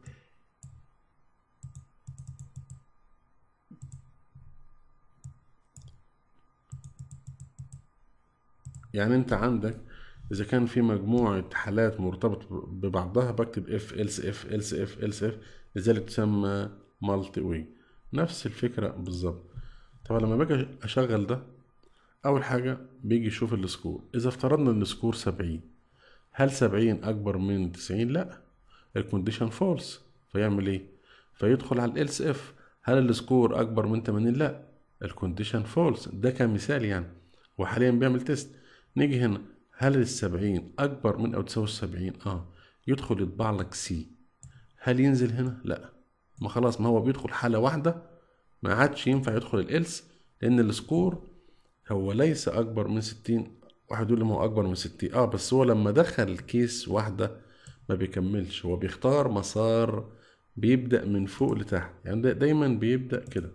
يعني انت عندك اذا كان في مجموعة حالات مرتبطة ببعضها بكتب اف else اف else اف else اف لذلك تسمى مالتي واي نفس الفكرة بالظبط طبعا لما باجي اشغل ده اول حاجة بيجي يشوف السكور اذا افترضنا ان السكور سبعين هل سبعين اكبر من تسعين لا الكونديشن فولس فيعمل ايه فيدخل على الالس اف هل السكور اكبر من 80 لا الكونديشن فولس ده كمثال يعني وحاليا بيعمل تيست نيجي هنا هل السبعين اكبر من او تساوي السبعين اه يدخل يطبع لك سي هل ينزل هنا لا ما خلاص ما هو بيدخل حالة واحدة ما عادش ينفع يدخل الإلس لأن السكور هو ليس أكبر من ستين واحد يقول لي ما هو أكبر من ستين اه بس هو لما دخل كيس واحدة ما بيكملش هو بيختار مسار بيبدأ من فوق لتحت يعني دا دايما بيبدأ كده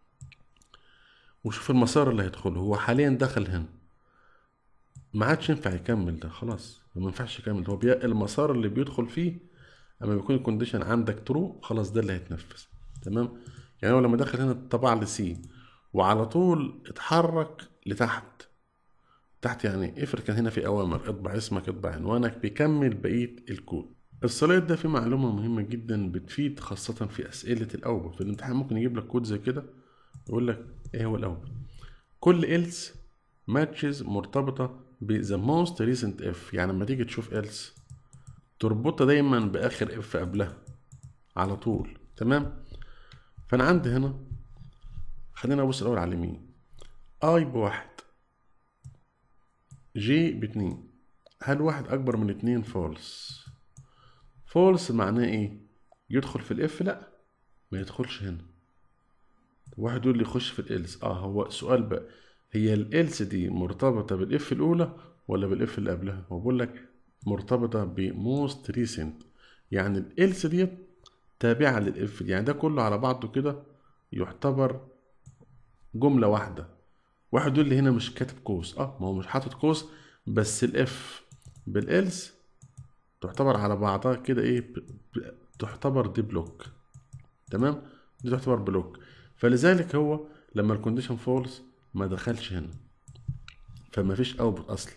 وشوف المسار اللي هيدخله هو حاليا دخل هنا ما عادش ينفع يكمل ده خلاص ما ينفعش يكمل هو بي... المسار اللي بيدخل فيه اما بيكون الكونديشن عندك ترو خلاص ده اللي هيتنفذ تمام يعني هو لما دخل هنا طبع لسي وعلى طول اتحرك لتحت تحت يعني افرض كان هنا في اوامر اطبع اسمك اطبع عنوانك بيكمل بقيه الكود السلايد ده فيه معلومه مهمه جدا بتفيد خاصه في اسئله الاوبر في الامتحان ممكن يجيب لك كود زي كده يقول لك ايه هو الاوبر كل else matches مرتبطه ب the most recent if يعني لما تيجي تشوف else تربطها دايما باخر اف قبلها على طول تمام فانا عندي هنا خلينا نبص الاول على اليمين اي بواحد جي باتنين هل واحد اكبر من اتنين فولس فولس معناه ايه يدخل في الاف لا ما يدخلش هنا واحد يقول لي يخش في الالس اه هو سؤال بقى هي الالس دي مرتبطة بالاف الاولى ولا بالاف اللي قبلها هو بقول لك مرتبطة بموست ريسنت يعني الالس ديت تابعة للاف دي يعني ده كله على بعضه كده يعتبر جملة واحدة واحد يقول لي هنا مش كاتب قوس اه ما هو مش حاطط قوس بس الاف بالالس تعتبر على بعضها كده ايه ب... ب... تعتبر دي بلوك تمام دي تعتبر بلوك فلذلك هو لما الكونديشن فولس ما دخلش هنا فما فيش اوتبوت اصلا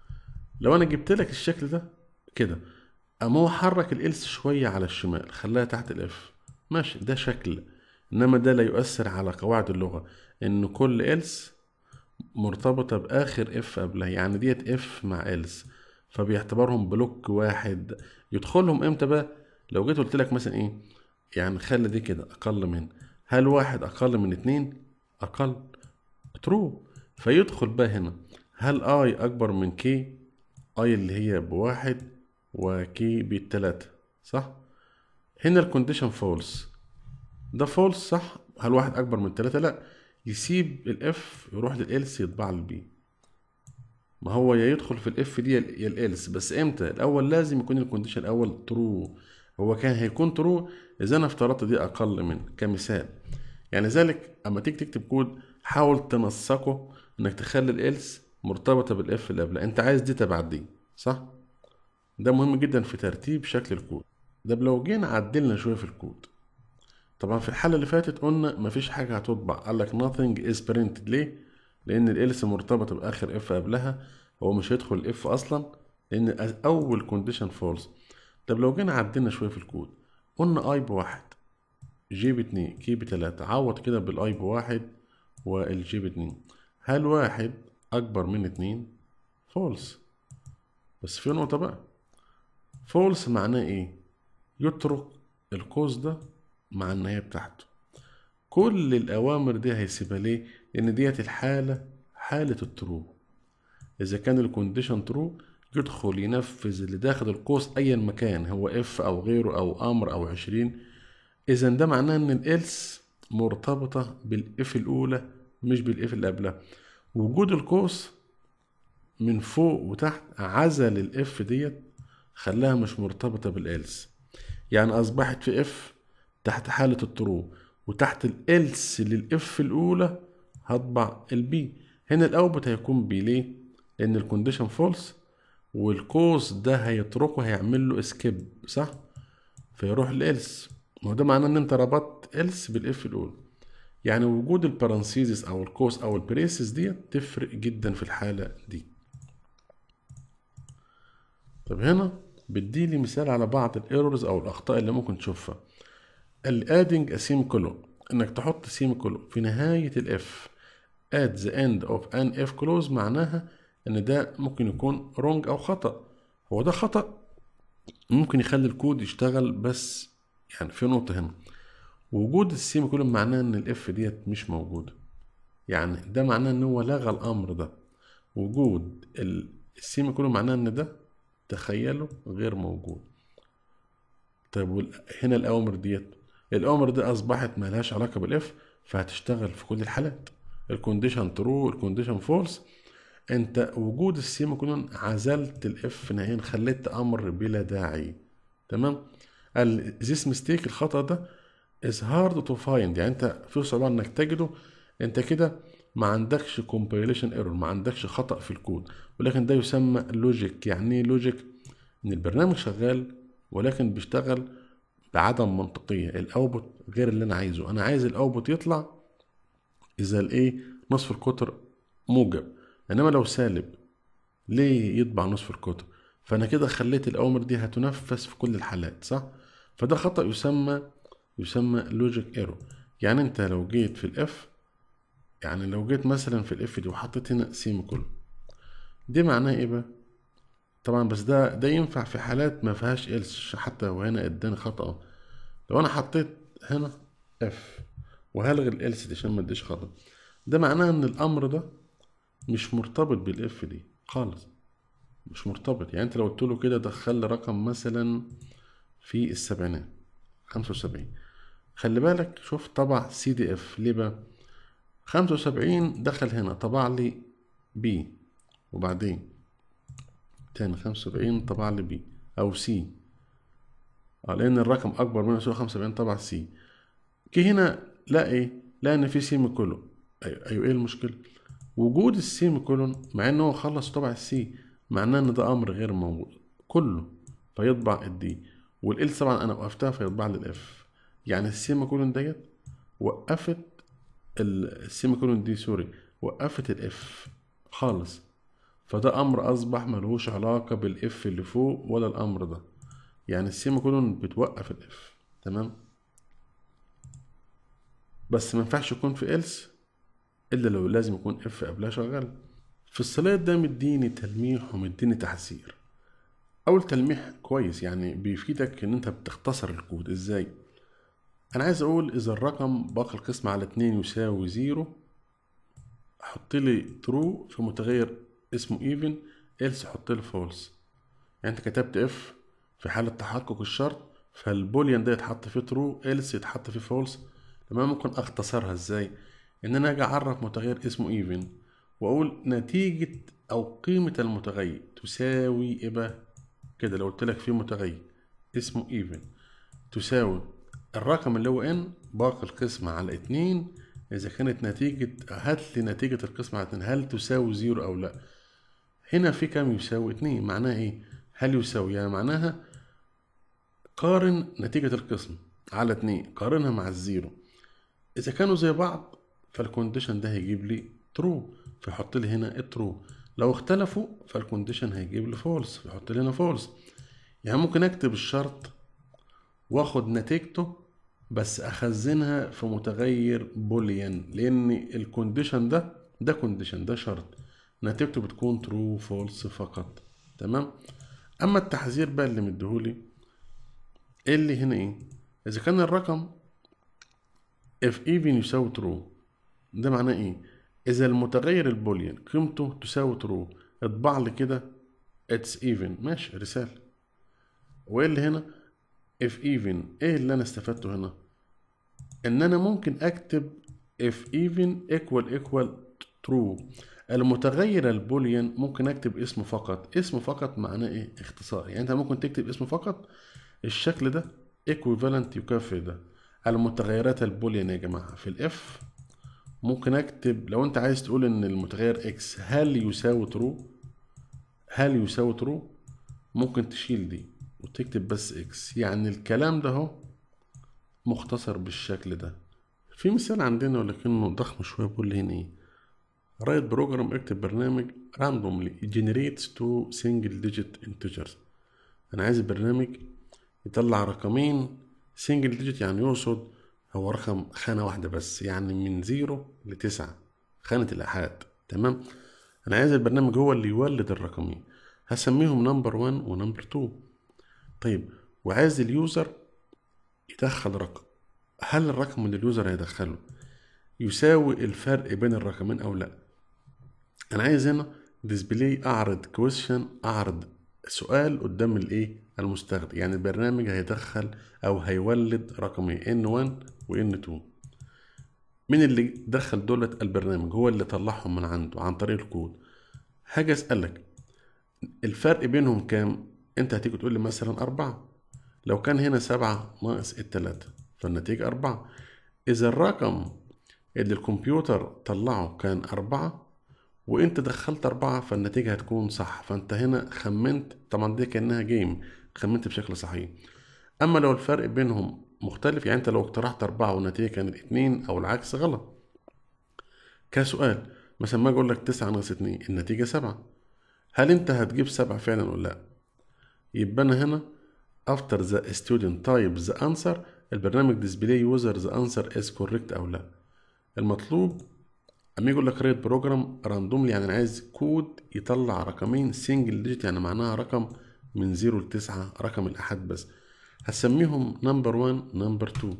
لو انا جبت لك الشكل ده كده اما هو حرك الالس شويه على الشمال خلاها تحت الاف ماشي ده شكل انما ده لا يؤثر على قواعد اللغه ان كل الس مرتبطه باخر اف قبلها يعني ديت اف مع الس فبيعتبرهم بلوك واحد يدخلهم امتى بقى لو جيت قلت لك مثلا ايه يعني خلي دي كده اقل من هل واحد اقل من اتنين اقل ترو فيدخل بقى هنا هل اي اكبر من كي اي اللي هي بواحد وكي بالتلاتة صح هنا الكونديشن فولس ده فولس صح هل واحد اكبر من تلاتة لا يسيب الاف يروح للالس يطبع البي ما هو يا يدخل في الاف دي يا الالس بس امتى الاول لازم يكون الكونديشن الاول ترو هو كان هيكون ترو اذا انا افترضت دي اقل من كمثال يعني ذلك اما تيجي تكتب كود حاول تنسقه انك تخلي الالس مرتبطه بالاف اللي قبلها انت عايز دي تبع دي صح ده مهم جدا في ترتيب شكل الكود ده لو جينا عدلنا شويه في الكود طبعا في الحالة اللي فاتت قلنا مفيش حاجة هتطبع قال لك nothing is printed ليه؟ لأن الإلس مرتبطة بآخر اف قبلها هو مش هيدخل الاف أصلا لأن أول كونديشن فولس طب لو جينا عدلنا شوية في الكود قلنا اي بواحد جي باتنين كي بتلاتة عوض كده بالاي بواحد والجي باتنين هل واحد أكبر من اتنين؟ فولس بس في نقطة بقى فولس معناه ايه؟ يترك القوس ده مع النهاية بتاعته كل الأوامر دي هيسيبها ليه؟ لأن ديت الحالة حالة الترو إذا كان الكونديشن ترو يدخل ينفذ اللي داخل القوس أيا مكان هو اف أو غيره أو أمر أو عشرين إذا ده معناه إن الإلس مرتبطة بالإف الأولى مش بالإف اللي قبلها وجود القوس من فوق وتحت عزل الإف ديت خلاها مش مرتبطة بالإلس يعني أصبحت في إف تحت حالة الترو وتحت الإلس للإف الأولى هطبع البي هنا الأوبت هيكون بي ليه؟ لأن الكونديشن فولس والقوس ده هيتركه هيعمل له اسكيب صح؟ فيروح الإلس ما هو ده معناه إن أنت ربطت إلس بالإف الأولى يعني وجود البارانسيزس أو القوس أو البريسز دي تفرق جدا في الحالة دي طب هنا بديلي مثال على بعض الايرورز او الاخطاء اللي ممكن تشوفها الادنج اسيم كولو انك تحط سيم كولو في نهاية الاف at the end of an if clause معناها ان ده ممكن يكون wrong او خطأ هو ده خطأ ممكن يخلي الكود يشتغل بس يعني في نقطة هنا وجود السيم كولو معناه ان الاف ديت مش موجودة يعني ده معناه ان هو لغى الامر ده وجود السيم كولو معناه ان ده تخيله غير موجود طيب هنا الاوامر ديت الأوامر دي أصبحت ملهاش علاقة بالإف فهتشتغل في كل الحالات الكونديشن ترو الكونديشن فولس انت وجود السيمي كولون عزلت الاف نهائيا خليت امر بلا داعي تمام ذيس ميستيك الخطا ده is hard to find يعني انت في صعوبه انك تجده انت كده ما عندكش compilation error ما عندكش خطا في الكود ولكن ده يسمى لوجيك يعني ايه لوجيك ان البرنامج شغال ولكن بيشتغل بعدم منطقية الاوبوت غير اللي انا عايزه انا عايز الاوبوت يطلع اذا الايه نصف القطر موجب انما لو سالب ليه يطبع نصف القطر فانا كده خليت الاوامر دي هتنفذ في كل الحالات صح فده خطأ يسمى يسمى لوجيك ايرور يعني انت لو جيت في الاف يعني لو جيت مثلا في الاف دي وحطيت هنا سيمي كل دي معناه ايه بقى طبعا بس ده ده ينفع في حالات ما فيهاش إلس حتى وهنا اداني خطأ لو انا حطيت هنا اف وهلغي الإلس دي عشان ما اديش خطأ ده معناه ان الامر ده مش مرتبط بالاف دي خالص مش مرتبط يعني انت لو قلت له كده دخل لي رقم مثلا في السبعينات خمسة وسبعين خلي بالك شوف طبع سي دي اف ليه بقى خمسة وسبعين دخل هنا طبع لي بي وبعدين تاني خمسة وسبعين طبع لي بي أو سي اه لان الرقم اكبر من يساوي 75 طبعا سي جه هنا لا ايه لا ان في سيمي كولون ايوه ايوه ايه المشكله وجود السيمي كولون مع ان هو خلص طبع السي معناه ان ده امر غير موجود كله فيطبع الدي والال طبعا انا وقفتها فيطبع لي الاف يعني السيمي كولون ديت وقفت السيمي كولون دي سوري وقفت الاف خالص فده امر اصبح ملهوش علاقه بالاف اللي فوق ولا الامر ده يعني السيمي كولون بتوقف الاف تمام بس ما ينفعش يكون في إلس إلا لو لازم يكون إف قبلها شغال في السلايد ده مديني تلميح ومديني تحذير أول تلميح كويس يعني بيفيدك إن أنت بتختصر الكود إزاي أنا عايز أقول إذا الرقم باقي القسمة على اتنين يساوي زيرو حط لي ترو في متغير اسمه even else حط لي false يعني أنت كتبت اف في حالة تحقق الشرط فالبوليان ده يتحط فيه ترو else يتحط فيه false تمام ممكن اختصرها ازاي ان انا اجي اعرف متغير اسمه even واقول نتيجة او قيمة المتغير تساوي ايه بقى كده لو قلت لك في متغير اسمه even تساوي الرقم اللي هو n باقي القسمة على اتنين اذا كانت نتيجة هات لي نتيجة القسمة على اتنين هل تساوي زيرو او لا هنا في كام يساوي اتنين معناها ايه هل يساوي يعني معناها قارن نتيجة القسم على اتنين قارنها مع الزيرو اذا كانوا زي بعض فالكونديشن ده هيجيب لي ترو فيحط لي هنا الترو لو اختلفوا فالكونديشن هيجيب لي فولس فيحط لي هنا فولس يعني ممكن اكتب الشرط واخد نتيجته بس اخزنها في متغير بوليان لان الكونديشن ده ده كونديشن ده شرط نتيجته بتكون ترو فولس فقط تمام اما التحذير بقى اللي مديهولي ايه اللي هنا ايه اذا كان الرقم if even يساوي true ده معناه ايه اذا المتغير البوليان قيمته تساوي true اطبع لي كده it's even ماشي رسالة وايه اللي هنا if even ايه اللي انا استفدته هنا ان انا ممكن اكتب if even equal equal true المتغير البوليان ممكن اكتب اسمه فقط اسمه فقط معناه ايه اختصار يعني انت ممكن تكتب اسمه فقط الشكل ده equivalent يكافئ ده المتغيرات البوليان يا جماعة في الاف ممكن اكتب لو انت عايز تقول ان المتغير اكس هل يساوي ترو هل يساوي ترو ممكن تشيل دي وتكتب بس اكس يعني الكلام ده اهو مختصر بالشكل ده في مثال عندنا ولكنه ضخم شوية بيقول لي هنا ايه رايت بروجرام اكتب برنامج randomly generates two single digit integers انا عايز البرنامج يطلع رقمين سنجل ديجيت يعني يقصد هو رقم خانة واحدة بس يعني من زيرو لتسعة خانة الآحاد تمام أنا عايز البرنامج هو اللي يولد الرقمين هسميهم نمبر 1 ونمبر 2 طيب وعايز اليوزر يدخل رقم هل الرقم اللي اليوزر هيدخله يساوي الفرق بين الرقمين أو لأ أنا عايز هنا ديسبلاي أعرض كويشن أعرض سؤال قدام الإيه المستخدم يعني البرنامج هيدخل او هيولد رقمين n1 و n2 مين اللي دخل دولة البرنامج هو اللي طلعهم من عنده عن طريق الكود هاجي اسألك الفرق بينهم كام انت هتيجي تقول لي مثلا أربعة لو كان هنا سبعة ناقص التلاتة فالنتيجة أربعة إذا الرقم اللي الكمبيوتر طلعه كان أربعة وانت دخلت أربعة فالنتيجة هتكون صح فانت هنا خمنت طبعا دي كأنها جيم خمنت بشكل صحيح اما لو الفرق بينهم مختلف يعني انت لو اقترحت اربعة والنتيجة كانت اتنين او العكس غلط كسؤال مثلا ما اقول لك تسعة ناقص اتنين النتيجة سبعة هل انت هتجيب سبعة فعلا ولا لا يبقى انا هنا after the student type the answer البرنامج display user the answer is correct او لا المطلوب اما يقول لك ريت بروجرام راندوملي يعني انا عايز كود يطلع رقمين سنجل ديجيت يعني معناها رقم من زيرو لتسعة رقم الأحد بس هسميهم نمبر 1 نمبر 2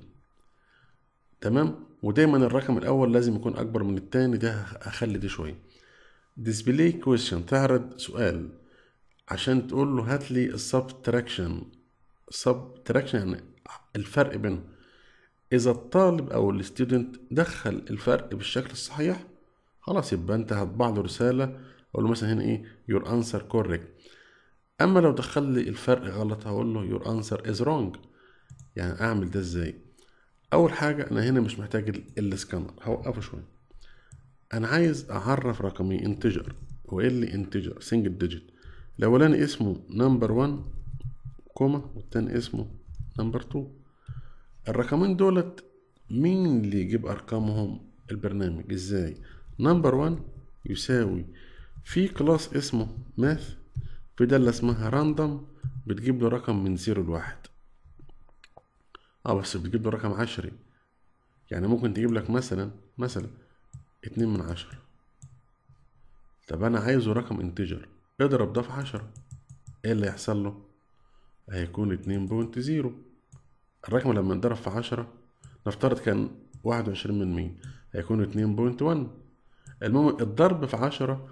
تمام ودايما الرقم الأول لازم يكون أكبر من التاني ده أخلي دي شوية display question تعرض سؤال عشان تقول له هات لي السبتراكشن سبتراكشن يعني الفرق بينهم إذا الطالب أو الستودنت دخل الفرق بالشكل الصحيح خلاص يبقى أنت هتطبع له رسالة أقول له مثلا هنا إيه your answer correct اما لو دخل لي الفرق غلط هقول له your answer is wrong يعني اعمل ده ازاي اول حاجه انا هنا مش محتاج السكانر هوقفه شويه انا عايز اعرف رقمي انتجر وايه اللي انتجر سنجل ديجيت الاولاني اسمه نمبر 1 كوما والتاني اسمه نمبر 2 الرقمين دولت مين اللي يجيب ارقامهم البرنامج ازاي نمبر 1 يساوي في كلاس اسمه ماث في دالة اسمها راندوم بتجيب له رقم من زيرو لواحد اه بس بتجيب له رقم عشري يعني ممكن تجيب لك مثلا مثلا اتنين من عشرة طب انا عايزه رقم انتجر اضرب ده في عشرة ايه اللي يحصل له هيكون اتنين بوينت زيرو الرقم لما انضرب في عشرة نفترض كان واحد وعشرين من مية هيكون اتنين بوينت وان المهم الضرب في عشرة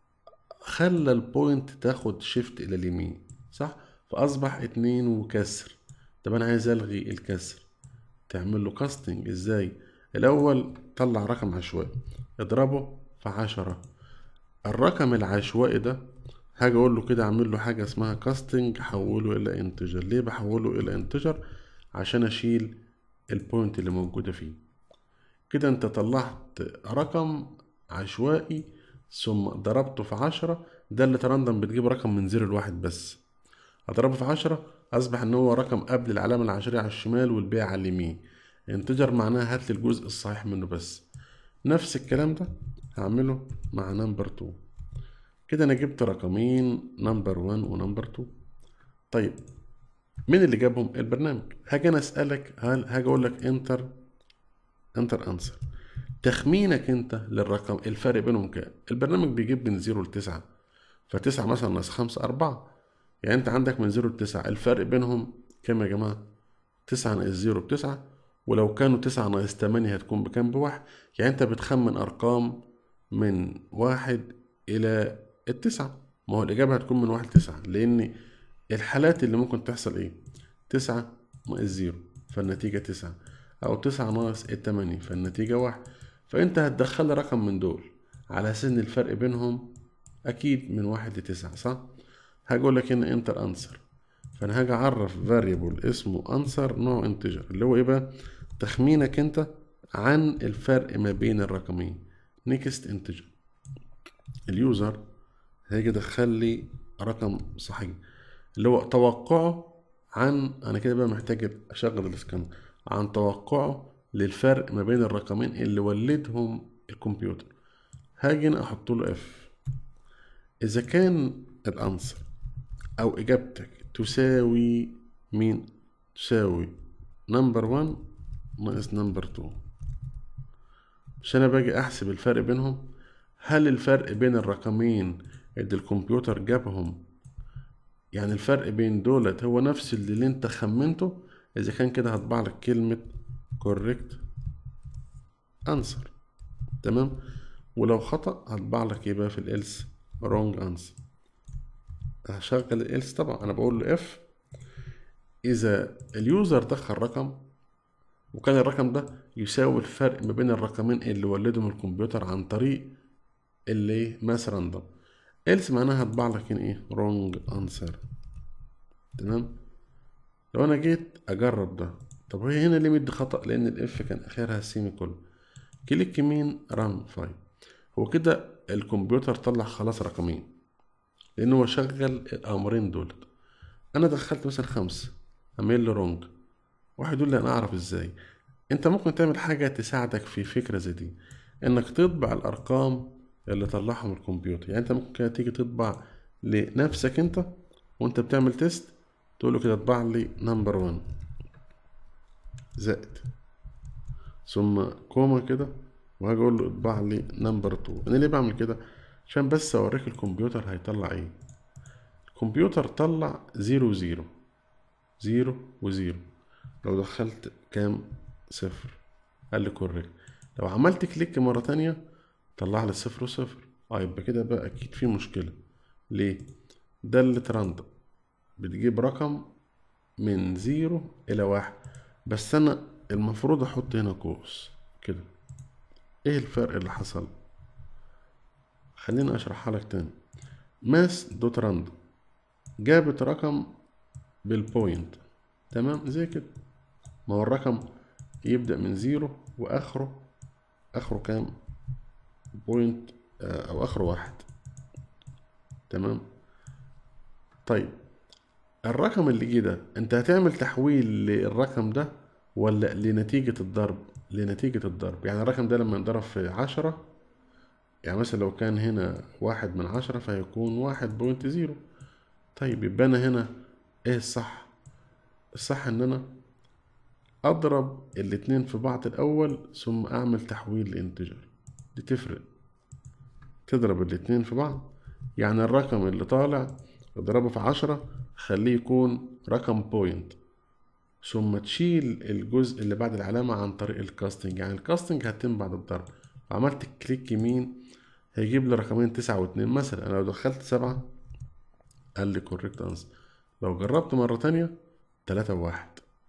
خلى البوينت تاخد شيفت الى اليمين صح فاصبح اتنين وكسر طب انا عايز الغي الكسر تعمل له كاستنج ازاي الاول طلع رقم عشوائي اضربه في عشرة الرقم العشوائي ده هاجي اقول له كده اعمل له حاجه اسمها كاستنج حوله الى انتجر ليه بحوله الى انتجر عشان اشيل البوينت اللي موجوده فيه كده انت طلعت رقم عشوائي ثم ضربته في عشرة ده اللي تراندم بتجيب رقم من زيرو لواحد بس هضربه في عشرة أصبح إن هو رقم قبل العلامة العشرية على الشمال والبيع على اليمين انتجر معناها هات لي الجزء الصحيح منه بس نفس الكلام ده هعمله مع نمبر 2 كده أنا جبت رقمين نمبر 1 ونمبر 2 طيب مين اللي جابهم البرنامج هاجي أنا أسألك هل هاجي أقول لك انتر انتر انسر تخمينك انت للرقم الفرق بينهم كام البرنامج بيجيب من زيرو لتسعة فتسعة مثلا ناقص خمسة أربعة يعني انت عندك من زيرو لتسعة الفرق بينهم كام يا جماعة تسعة ناقص زيرو بتسعة ولو كانوا تسعة ناقص تمانية هتكون بكام بواحد يعني انت بتخمن أرقام من واحد إلى التسعة ما هو الإجابة هتكون من واحد لتسعة لأن الحالات اللي ممكن تحصل إيه تسعة ناقص زيرو فالنتيجة تسعة أو تسعة ناقص التمانية فالنتيجة واحد فأنت هتدخل رقم من دول على سن الفرق بينهم أكيد من واحد لتسعة صح؟ هاجي أقول لك هنا انتر أنسر فأنا هاجي أعرف فاريبل اسمه أنسر نوع انتجر اللي هو إيه بقى؟ تخمينك أنت عن الفرق ما بين الرقمين نيكست انتجر اليوزر هيجي يدخل لي رقم صحيح اللي هو توقعه عن انا كده بقى محتاج اشغل الاسكان عن توقعه للفرق ما بين الرقمين اللي ولدهم الكمبيوتر هاجي انا احط له اف اذا كان الانسر او اجابتك تساوي مين تساوي نمبر 1 ناقص نمبر 2 مش انا باجي احسب الفرق بينهم هل الفرق بين الرقمين اللي الكمبيوتر جابهم يعني الفرق بين دولت هو نفس اللي, اللي انت خمنته اذا كان كده هطبع لك كلمة correct answer تمام ولو خطأ هطبع لك ايه بقى في الالس wrong answer هشغل الالس طبعا انا بقول له اف اذا اليوزر دخل رقم وكان الرقم ده يساوي الفرق ما بين الرقمين اللي ولدهم الكمبيوتر عن طريق اللي ماس راندوم else معناها هطبع لك هنا ايه wrong answer تمام لو انا جيت اجرب ده طب هي هنا ليه مدي خطأ لان الاف كان اخرها سيمي كولون كليك يمين ران فايل هو كده الكمبيوتر طلع خلاص رقمين لان هو شغل الامرين دول انا دخلت مثلا خمسة اعمل له رونج واحد يقول لي انا اعرف ازاي انت ممكن تعمل حاجة تساعدك في فكرة زي دي انك تطبع الارقام اللي طلعهم الكمبيوتر يعني انت ممكن كده تيجي تطبع لنفسك انت وانت بتعمل تيست تقول له كده اطبع لي نمبر 1 زائد ثم كوما كده وهاجي اقول له اطبع لي نمبر 2 انا ليه بعمل كده عشان بس اوريك الكمبيوتر هيطلع ايه الكمبيوتر طلع زيرو زيرو زيرو وزيرو لو دخلت كام صفر قال لي كوريكت لو عملت كليك مرة تانية طلع لي صفر وصفر اه يبقى كده بقى اكيد في مشكلة ليه دالة راندوم بتجيب رقم من زيرو الى واحد بس انا المفروض احط هنا قوس كده ايه الفرق اللي حصل خليني اشرحها لك تاني ماس دوت راندوم جابت رقم بالبوينت تمام زي كده ما هو الرقم يبدأ من زيرو وآخره آخره كام بوينت آه، أو آخره واحد تمام طيب الرقم اللي جه ده انت هتعمل تحويل للرقم ده ولا لنتيجة الضرب لنتيجة الضرب يعني الرقم ده لما ينضرب في عشرة يعني مثلا لو كان هنا واحد من عشرة فهيكون واحد بوينت زيرو طيب يبقى انا هنا ايه الصح الصح ان انا اضرب الاتنين في بعض الاول ثم اعمل تحويل لانتجر دي تفرق تضرب الاتنين في بعض يعني الرقم اللي طالع اضربه في عشرة خليه يكون رقم بوينت ثم تشيل الجزء اللي بعد العلامة عن طريق الكاستنج يعني الكاستنج هتتم بعد الضرب عملت كليك يمين هيجيب لي رقمين تسعة واتنين مثلا انا لو دخلت سبعة قال لي كوريكت انسر لو جربت مرة تانية تلاتة وواحد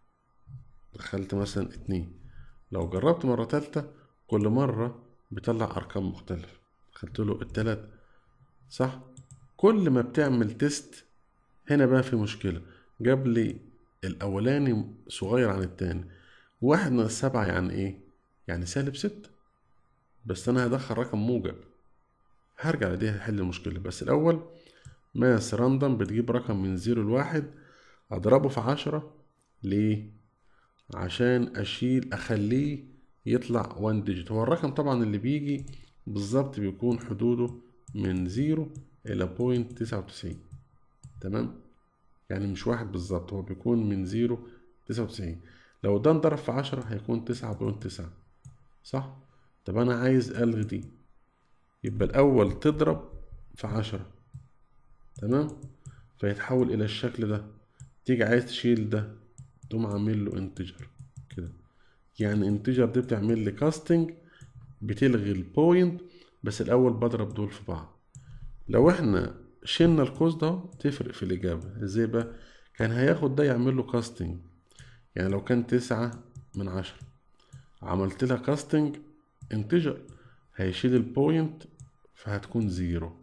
دخلت مثلا اتنين لو جربت مرة تالتة كل مرة بيطلع أرقام مختلفة دخلت له التلاتة صح كل ما بتعمل تيست هنا بقى في مشكلة جاب لي الأولاني صغير عن التاني واحد من السبعة يعني إيه؟ يعني سالب ستة بس أنا هدخل رقم موجب هرجع لدي هحل المشكلة بس الأول ماس راندم بتجيب رقم من زيرو لواحد أضربه في عشرة ليه؟ عشان أشيل أخليه يطلع وان ديجيت هو الرقم طبعا اللي بيجي بالظبط بيكون حدوده من زيرو إلى بوينت تسعة وتسعين تمام يعني مش واحد بالظبط هو بيكون من زيرو تسعة وتسعين لو ده انضرب في عشرة هيكون تسعة بوينت تسعة صح طب أنا عايز ألغي دي يبقى الأول تضرب في عشرة تمام فيتحول إلى الشكل ده تيجي عايز تشيل ده تقوم عامل له انتجر كده يعني انتجر دي بتعمل لي كاستنج بتلغي البوينت بس الأول بضرب دول في بعض لو احنا شلنا القوس ده تفرق في الإجابة ازاي بقى كان هياخد ده يعمل له كاستنج يعني لو كان تسعة من عشرة عملت لها كاستنج انتجر هيشيل البوينت فهتكون زيرو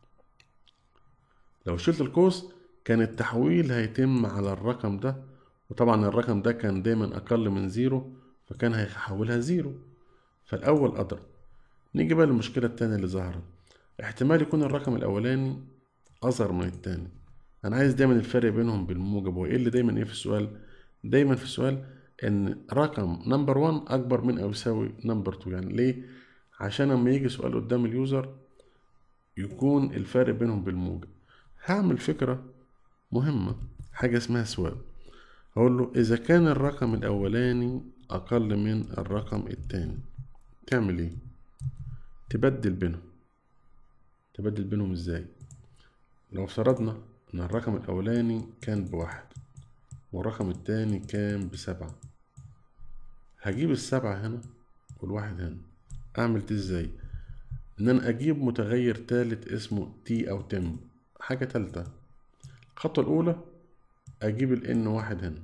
لو شلت القوس كان التحويل هيتم على الرقم ده وطبعا الرقم ده كان دايما أقل من زيرو فكان هيحولها زيرو فالأول أضرب نيجي بقى للمشكلة التانية اللي ظهرت احتمال يكون الرقم الأولاني أصغر من التاني أنا عايز دايما الفرق بينهم بالموجب وإيه اللي دايما إيه في السؤال دايما في السؤال إن رقم نمبر 1 أكبر من أو يساوي نمبر 2 يعني ليه؟ عشان لما يجي سؤال قدام اليوزر يكون الفرق بينهم بالموجب هعمل فكرة مهمة حاجة اسمها سواب هقول له إذا كان الرقم الأولاني أقل من الرقم التاني تعمل إيه؟ تبدل بينهم تبدل بينهم إزاي؟ لو افترضنا إن الرقم الأولاني كان بواحد والرقم التاني كان بسبعة هجيب السبعة هنا والواحد هنا أعمل دي إزاي؟ إن أنا أجيب متغير تالت اسمه تي أو تم حاجة تالتة الخطوة الأولى أجيب ال N واحد هنا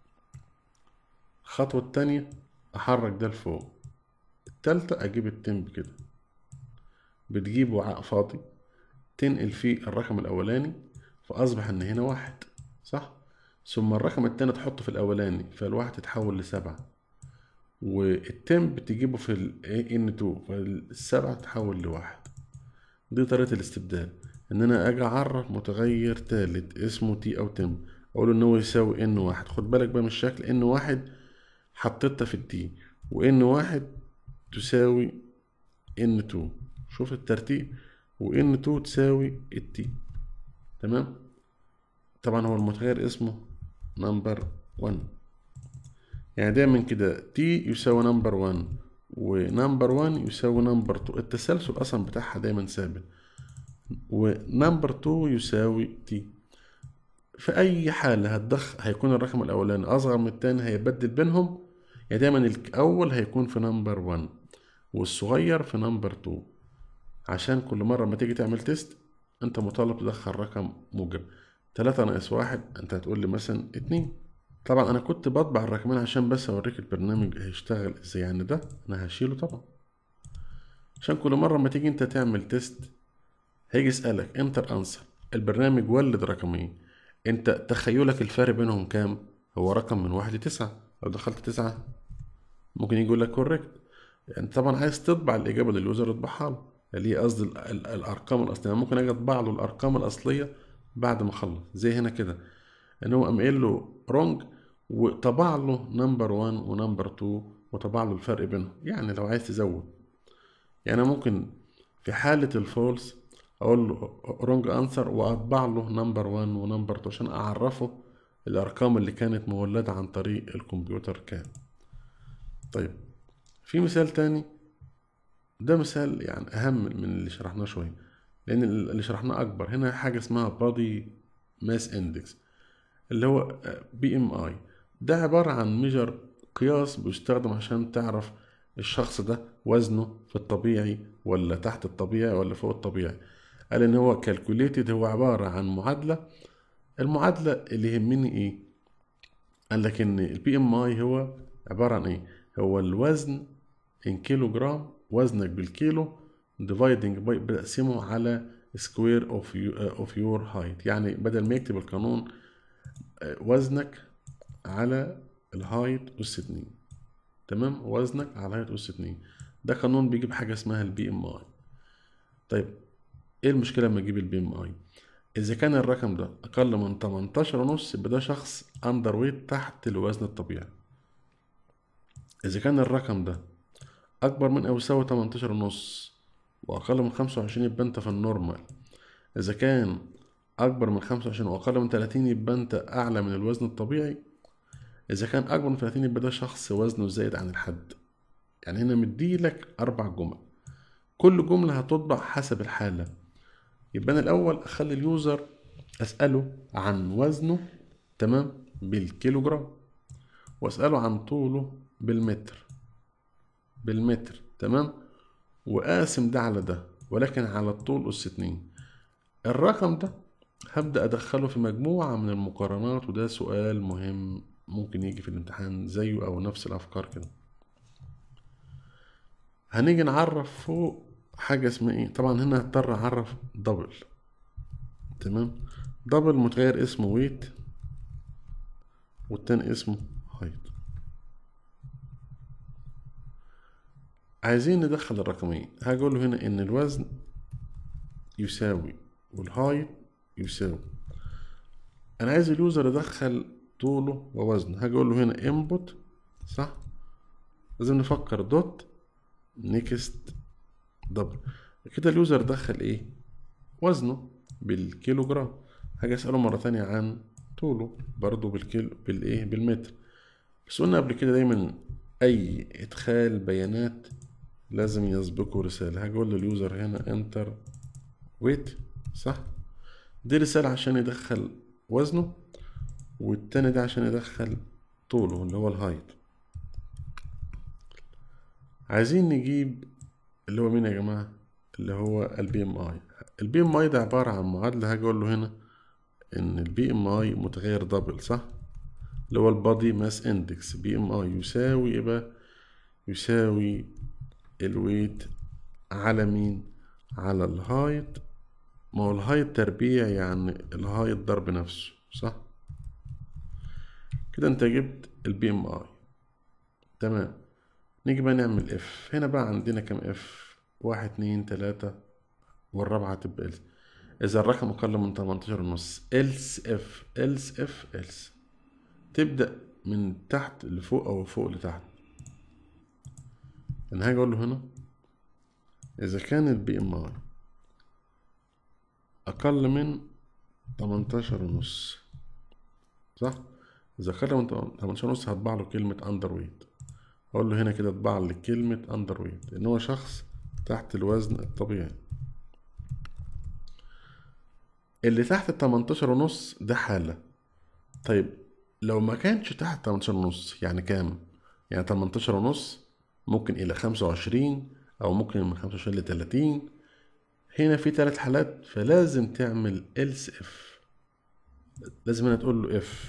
الخطوة التانية أحرك ده لفوق التالتة أجيب التمب كده بتجيب وعاء فاضي تنقل فيه الرقم الأولاني فأصبح إن هنا واحد صح ثم الرقم التاني تحطه في الأولاني فالواحد تتحول لسبعة والتمب تجيبه في ال N2 فالسبعة تتحول لواحد دي طريقة الاستبدال إن أنا أجي أعرف متغير تالت اسمه تي أو تم أقوله إن هو يساوي إن واحد خد بالك بقى من الشكل إن واحد حطيتها في التي وإن واحد تساوي إن تو شوف الترتيب وإن تو تساوي التي تمام طبعا هو المتغير اسمه نمبر 1 يعني دايما كده تي يساوي نمبر 1 ونمبر 1 يساوي نمبر 2 التسلسل اصلا بتاعها دايما ثابت ونمبر 2 يساوي تي في اي حالة هتدخل هيكون الرقم الاولاني اصغر من التاني هيبدل بينهم يعني دايما الاول هيكون في نمبر 1 والصغير في نمبر 2 عشان كل مرة ما تيجي تعمل تيست انت مطالب تدخل رقم موجب تلاتة ناقص واحد انت هتقول لي مثلا اتنين طبعا انا كنت بطبع الرقمين عشان بس اوريك البرنامج هيشتغل ازاي يعني ده انا هشيله طبعا عشان كل مرة ما تيجي انت تعمل تيست هيجي يسألك انتر انسر البرنامج ولد رقمين انت تخيلك الفرق بينهم كام هو رقم من واحد لتسعة لو دخلت تسعة ممكن يجي يقول لك كوريكت يعني طبعا عايز تطبع الإجابة اللي اليوزر يطبعها له اللي هي قصدي ال- ال- الأرقام الأصلية ممكن أجي أطبع له الأرقام الأصلية بعد ما أخلص زي هنا كده إن هو قام قايل له رونج وطبع له نمبر 1 ونمبر 2 وطبع له الفرق بينهم يعني لو عايز تزود يعني أنا ممكن في حالة الفولس أقول له رونج أنسر وأطبع له نمبر 1 ونمبر 2 عشان أعرفه الأرقام اللي كانت مولدة عن طريق الكمبيوتر كام طيب في مثال تاني ده مثال يعني أهم من اللي شرحناه شوية لأن اللي شرحناه أكبر هنا حاجة اسمها body mass index اللي هو بي ام اي ده عبارة عن ميجر قياس بيستخدم عشان تعرف الشخص ده وزنه في الطبيعي ولا تحت الطبيعي ولا فوق الطبيعي قال ان هو calculated هو عبارة عن معادلة المعادلة اللي يهمني ايه قال لك ان البي ام اي هو عبارة عن ايه هو الوزن ان كيلو جرام وزنك بالكيلو dividing by بقسمه على square of you, of your height يعني بدل ما يكتب القانون آه، وزنك على الهايت أس اتنين تمام وزنك على الهايت أس اتنين ده قانون بيجيب حاجة اسمها البي ام اي طيب ايه المشكلة لما اجيب البي ام اي اذا كان الرقم ده اقل من 18 ونص يبقى ده شخص اندر ويت تحت الوزن الطبيعي اذا كان الرقم ده اكبر من او يساوي 18 ونص واقل من 25 يبقى انت في النورمال اذا كان اكبر من 25 واقل من 30 يبقى انت اعلى من الوزن الطبيعي اذا كان اكبر من 30 يبقى ده شخص وزنه زايد عن الحد يعني هنا مديلك اربع جمل كل جملة هتطبع حسب الحالة يبقى انا الاول اخلي اليوزر اساله عن وزنه تمام بالكيلوجرام واساله عن طوله بالمتر بالمتر تمام وقاسم ده على ده ولكن على الطول أس اتنين الرقم ده هبدأ أدخله في مجموعة من المقارنات وده سؤال مهم ممكن يجي في الامتحان زيه أو نفس الأفكار كده هنيجي نعرف فوق حاجة اسمها ايه طبعا هنا هضطر أعرف دبل تمام دبل متغير اسمه ويت والتاني اسمه هايت عايزين ندخل الرقمين هاجي اقول له هنا ان الوزن يساوي والهايت يساوي انا عايز اليوزر يدخل طوله ووزنه هاجي اقول له هنا input صح لازم نفكر دوت نيكست دبل كده اليوزر دخل ايه وزنه بالكيلو جرام هاجي اساله مره تانية عن طوله برضه بالكيلو بالايه بالمتر بس قلنا قبل كده دايما اي ادخال بيانات لازم يسبقه رسالة هاجي اقول لليوزر هنا انتر ويت صح دي رسالة عشان يدخل وزنه والتاني ده عشان يدخل طوله اللي هو الهايت عايزين نجيب اللي هو مين يا جماعة اللي هو البي ام اي البي ام اي ده عبارة عن معادلة هاجي اقول له هنا ان البي ام اي متغير دبل صح اللي هو البادي ماس اندكس بي ام اي يساوي يبقى يساوي الويت على مين على الهايت ما هو الهايت تربيع يعني الهايت ضرب نفسه صح كده انت جبت البي ام اي تمام نيجي بقى نعمل اف هنا بقى عندنا كام اف واحد اتنين تلاتة والرابعة تبقى else إذا الرقم أقل من 18 ونص else if else if else تبدأ من تحت لفوق أو فوق لتحت أنا هاجي أقول له هنا إذا كان البي إم آي أقل من 18 ونص صح؟ إذا أقل من 18 ونص هطبع له كلمة أندر ويت أقول له هنا كده اطبع لي كلمة أندر ويت إن هو شخص تحت الوزن الطبيعي اللي تحت ال 18 ونص ده حالة طيب لو ما كانش تحت 18 ونص يعني كام؟ يعني 18 ونص ممكن إلى 25 أو ممكن من 25 ل 30 هنا في ثلاث حالات فلازم تعمل else if لازم هنا تقول له if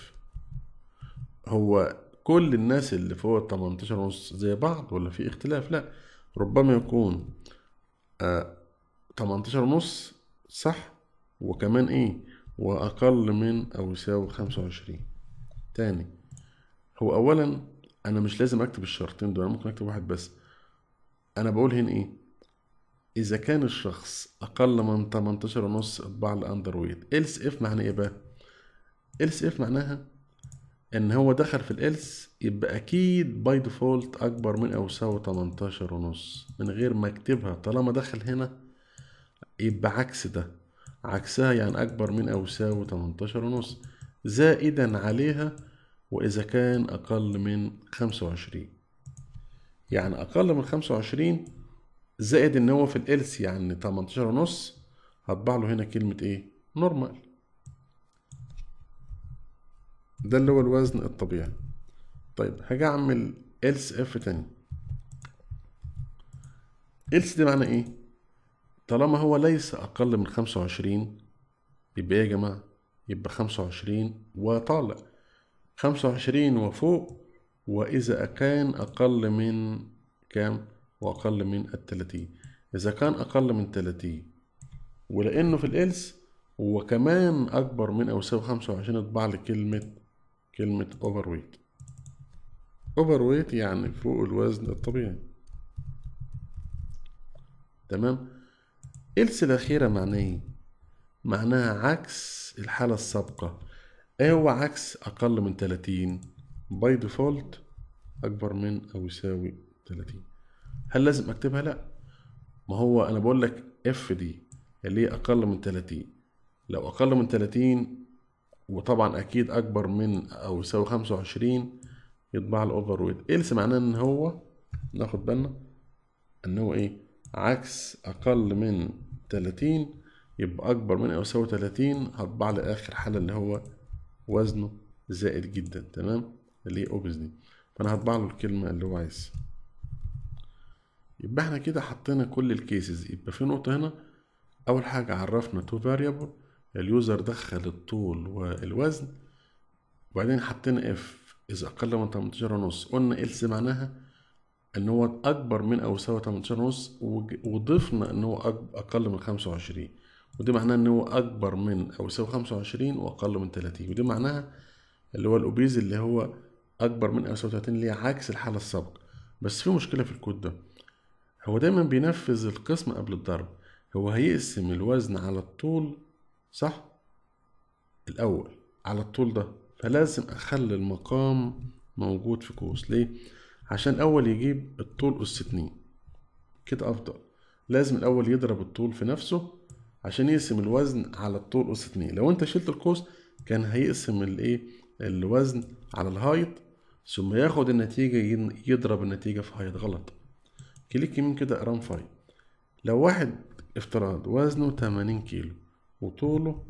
هو كل الناس اللي فوق ال 18 ونص زي بعض ولا في اختلاف؟ لا ربما يكون آه 18 ونص صح وكمان ايه وأقل من أو يساوي خمسة وعشرين تاني هو أولا أنا مش لازم أكتب الشرطين دول أنا ممكن أكتب واحد بس أنا بقول هنا إيه إذا كان الشخص أقل من 18 ونص اطباع الأندر ويت إلس إف معناه إيه بقى؟ إلس إف معناها إن هو دخل في الإلس يبقى أكيد باي ديفولت أكبر من أو يساوي 18 ونص من غير ما أكتبها طالما دخل هنا يبقى عكس ده عكسها يعني أكبر من أو يساوي 18 ونص زائدا عليها وإذا كان أقل من 25 يعني أقل من 25 زائد إن هو في الإلس يعني 18 ونص هطبع له هنا كلمة إيه؟ نورمال ده اللي هو الوزن الطبيعي طيب هاجي أعمل إلس إف تاني إلس دي معنى إيه؟ طالما هو ليس أقل من خمسة وعشرين يبقى إيه يا جماعة؟ يبقى خمسة وعشرين وطالع خمسة وعشرين وفوق وإذا كان أقل من كام؟ وأقل من التلاتين إذا كان أقل من تلاتين ولأنه في الإلس وكمان أكبر من أو يساوي خمسة وعشرين اطبع لي كلمة كلمة أوفر ويت أوفر ويت يعني فوق الوزن الطبيعي تمام إلس الأخيرة معناه إيه؟ معناها عكس الحالة السابقة إيه هو عكس أقل من تلاتين باي ديفولت أكبر من أو يساوي تلاتين هل لازم أكتبها؟ لأ ما هو أنا بقول لك اف دي اللي هي أقل من تلاتين لو أقل من تلاتين وطبعا أكيد أكبر من أو يساوي خمسة وعشرين يطبع الأوفر ويت إلس معناه إن هو ناخد بالنا إن هو إيه عكس أقل من تلاتين يبقى أكبر من أو يساوي تلاتين هطبع لي آخر حالة اللي هو وزنه زائد جدا تمام اللي هي أوبز دي فأنا هطبع له الكلمة اللي هو عايزها يبقى احنا كده حطينا كل الكيسز يبقى في نقطة هنا أول حاجة عرفنا تو فاريبل اليوزر دخل الطول والوزن وبعدين حطينا اف إذا أقل من 18 ونص قلنا إلس معناها إن هو أكبر من أو يساوي 18 ونص وضفنا إن هو أقل من 25 ودي معناها إن هو أكبر من أو يساوي 25 وأقل من 30 ودي معناها اللي هو الأوبيز اللي هو أكبر من أو يساوي 30 اللي هي عكس الحالة السابقة بس في مشكلة في الكود ده هو دايما بينفذ القسم قبل الضرب هو هيقسم الوزن على الطول صح الأول على الطول ده فلازم أخلي المقام موجود في قوس ليه؟ عشان الأول يجيب الطول أس اتنين كده أفضل لازم الأول يضرب الطول في نفسه عشان يقسم الوزن على الطول أس اتنين لو أنت شلت القوس كان هيقسم الإيه الوزن على الهايت ثم ياخد النتيجة يضرب النتيجة في هايت غلط كليك يمين كده ران فايل لو واحد افتراض وزنه 80 كيلو وطوله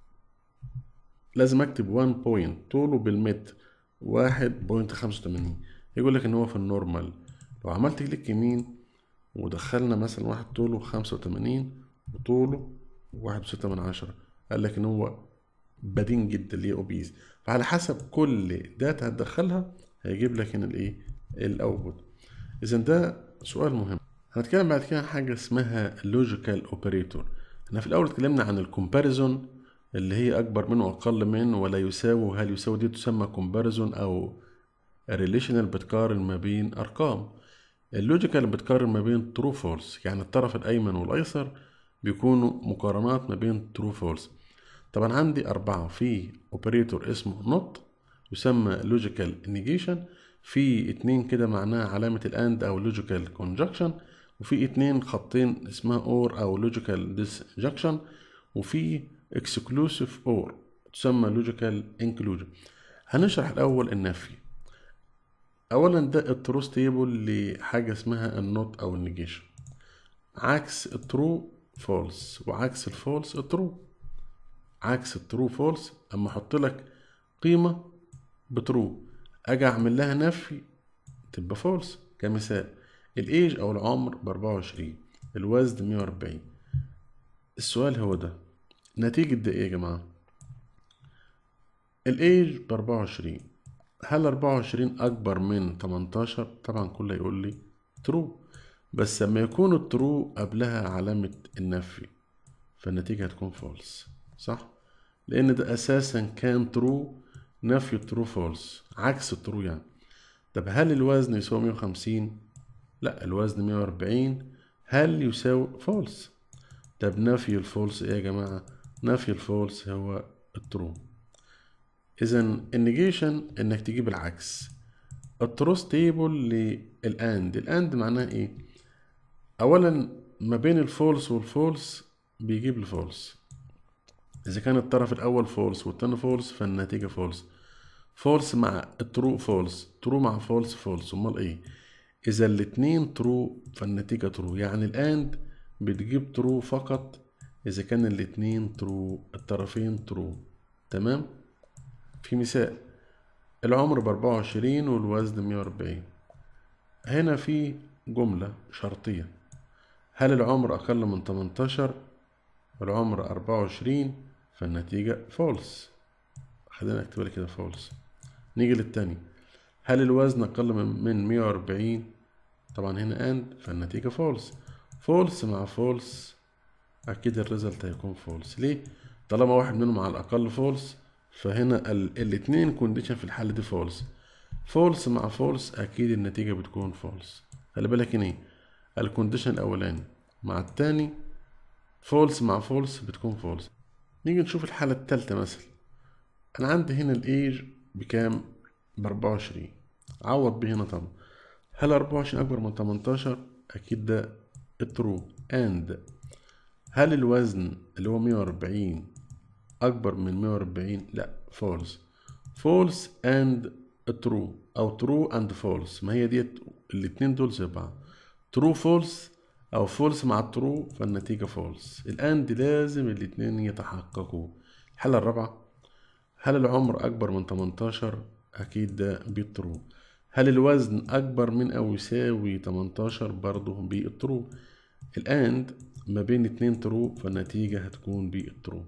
لازم اكتب 1 بوينت طوله بالمتر واحد بوينت خمسة وتمانين يقول لك ان هو في النورمال لو عملت كليك يمين ودخلنا مثلا واحد طوله خمسة وتمانين وطوله واحد وستة من عشرة قال لك ان هو بدين جدا اللي هي اوبيز فعلى حسب كل داتا هتدخلها هيجيب لك هنا الايه الاوتبوت اذا ده سؤال مهم هنتكلم بعد كده عن حاجه اسمها لوجيكال اوبريتور احنا في الاول اتكلمنا عن الكومباريزون اللي هي اكبر منه واقل منه ولا يساوي هل يساوي دي تسمى كومباريزون او ريليشنال بتقارن ما بين ارقام اللوجيكال بتقارن ما بين ترو فولس يعني الطرف الايمن والايسر بيكونوا مقارنات ما بين ترو فولس طبعا عندي أربعة في اوبريتور اسمه نوت يسمى لوجيكال نيجيشن في اتنين كده معناها علامة الاند او لوجيكال كونجكشن وفي اتنين خطين اسمها اور او لوجيكال disjunction وفي exclusive اور تسمى لوجيكال انكلوجن هنشرح الاول النفي اولا ده التروس تيبل لحاجة اسمها النوت او النيجيشن عكس الترو فولس وعكس الفولس الترو عكس الترو فولس اما احط لك قيمة بترو اجي اعمل لها نفي تبقى فولس كمثال الايج او العمر باربعة وعشرين الوزن مية واربعين السؤال هو ده نتيجة ده ايه يا جماعة الايج باربعة وعشرين هل اربعة وعشرين اكبر من تمنتاشر طبعا كله يقول لي ترو بس لما يكون الترو قبلها علامة النفي فالنتيجة هتكون فولس صح لأن ده أساسا كان ترو نفي ترو فولس عكس الترو يعني طب هل الوزن يساوي 150 لا الوزن 140 هل يساوي فولس طب نفي الفولس ايه يا جماعة نفي الفولس هو الترو اذا النيجيشن انك تجيب العكس التروس تيبل للاند الاند معناها ايه اولا ما بين الفولس والفولس بيجيب الفولس اذا كان الطرف الاول فولس والتاني فولس فالنتيجة فولس فولس مع الترو فولس ترو مع فولس فولس امال ايه اذا الاتنين ترو فالنتيجة ترو يعني الاند بتجيب ترو فقط اذا كان الاتنين ترو الطرفين ترو تمام في مثال العمر بأربعة وعشرين والوزن مية وأربعين هنا في جملة شرطية هل العمر أقل من تمنتاشر العمر أربعة وعشرين فالنتيجة فولس خلينا نكتبها كده فولس نيجي للتاني هل الوزن أقل من مية وأربعين طبعا هنا أند فالنتيجة فولس فولس مع فولس أكيد الريزلت هيكون فولس ليه؟ طالما واحد منهم على الأقل فولس فهنا ال الاتنين كونديشن في الحالة دي فولس فولس مع فولس أكيد النتيجة بتكون فولس خلي بالك إن إيه الكونديشن الأولاني مع التاني فولس مع فولس بتكون فولس نيجي نشوف الحالة التالتة مثلا أنا عندي هنا الإيج بكام بأربعة وعشرين عوض بيه هنا طبعا هل أربعة وعشرين أكبر من تمنتاشر أكيد ده الترو أند هل الوزن اللي هو مية وأربعين أكبر من مية وأربعين لأ فولس فولس أند ترو أو ترو أند فولس ما هي ديت الاتنين دول زي بعض ترو فولس أو فولس مع الترو فالنتيجة فولس الأند لازم الاتنين يتحققوا الحالة الرابعة هل العمر أكبر من 18 أكيد ده بالترو هل الوزن أكبر من أو يساوي 18 برضه بالترو الأند ما بين اتنين ترو فالنتيجة هتكون بالترو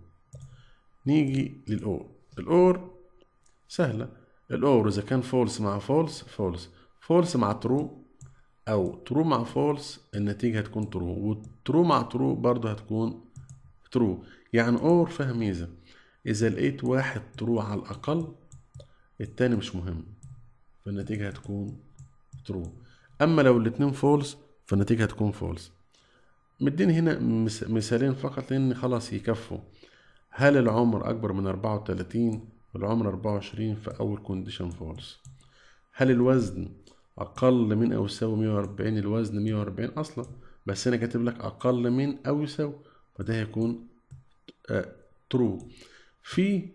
نيجي للأور الأور سهلة الأور إذا كان فولس مع فولس فولس فولس مع ترو أو ترو مع فولس النتيجة هتكون ترو وترو مع ترو برضه هتكون ترو يعني أور فيها ميزة إذا لقيت واحد ترو على الأقل التاني مش مهم فالنتيجة هتكون ترو أما لو الاتنين فولس فالنتيجة هتكون فولس مديني هنا مثالين فقط لأن خلاص يكفوا هل العمر أكبر من أربعة وتلاتين والعمر أربعة وعشرين في أول كونديشن فولس هل الوزن أقل من أو يساوي مية وأربعين الوزن مية وأربعين أصلا بس أنا كاتب لك أقل من أو يساوي فده هيكون ترو في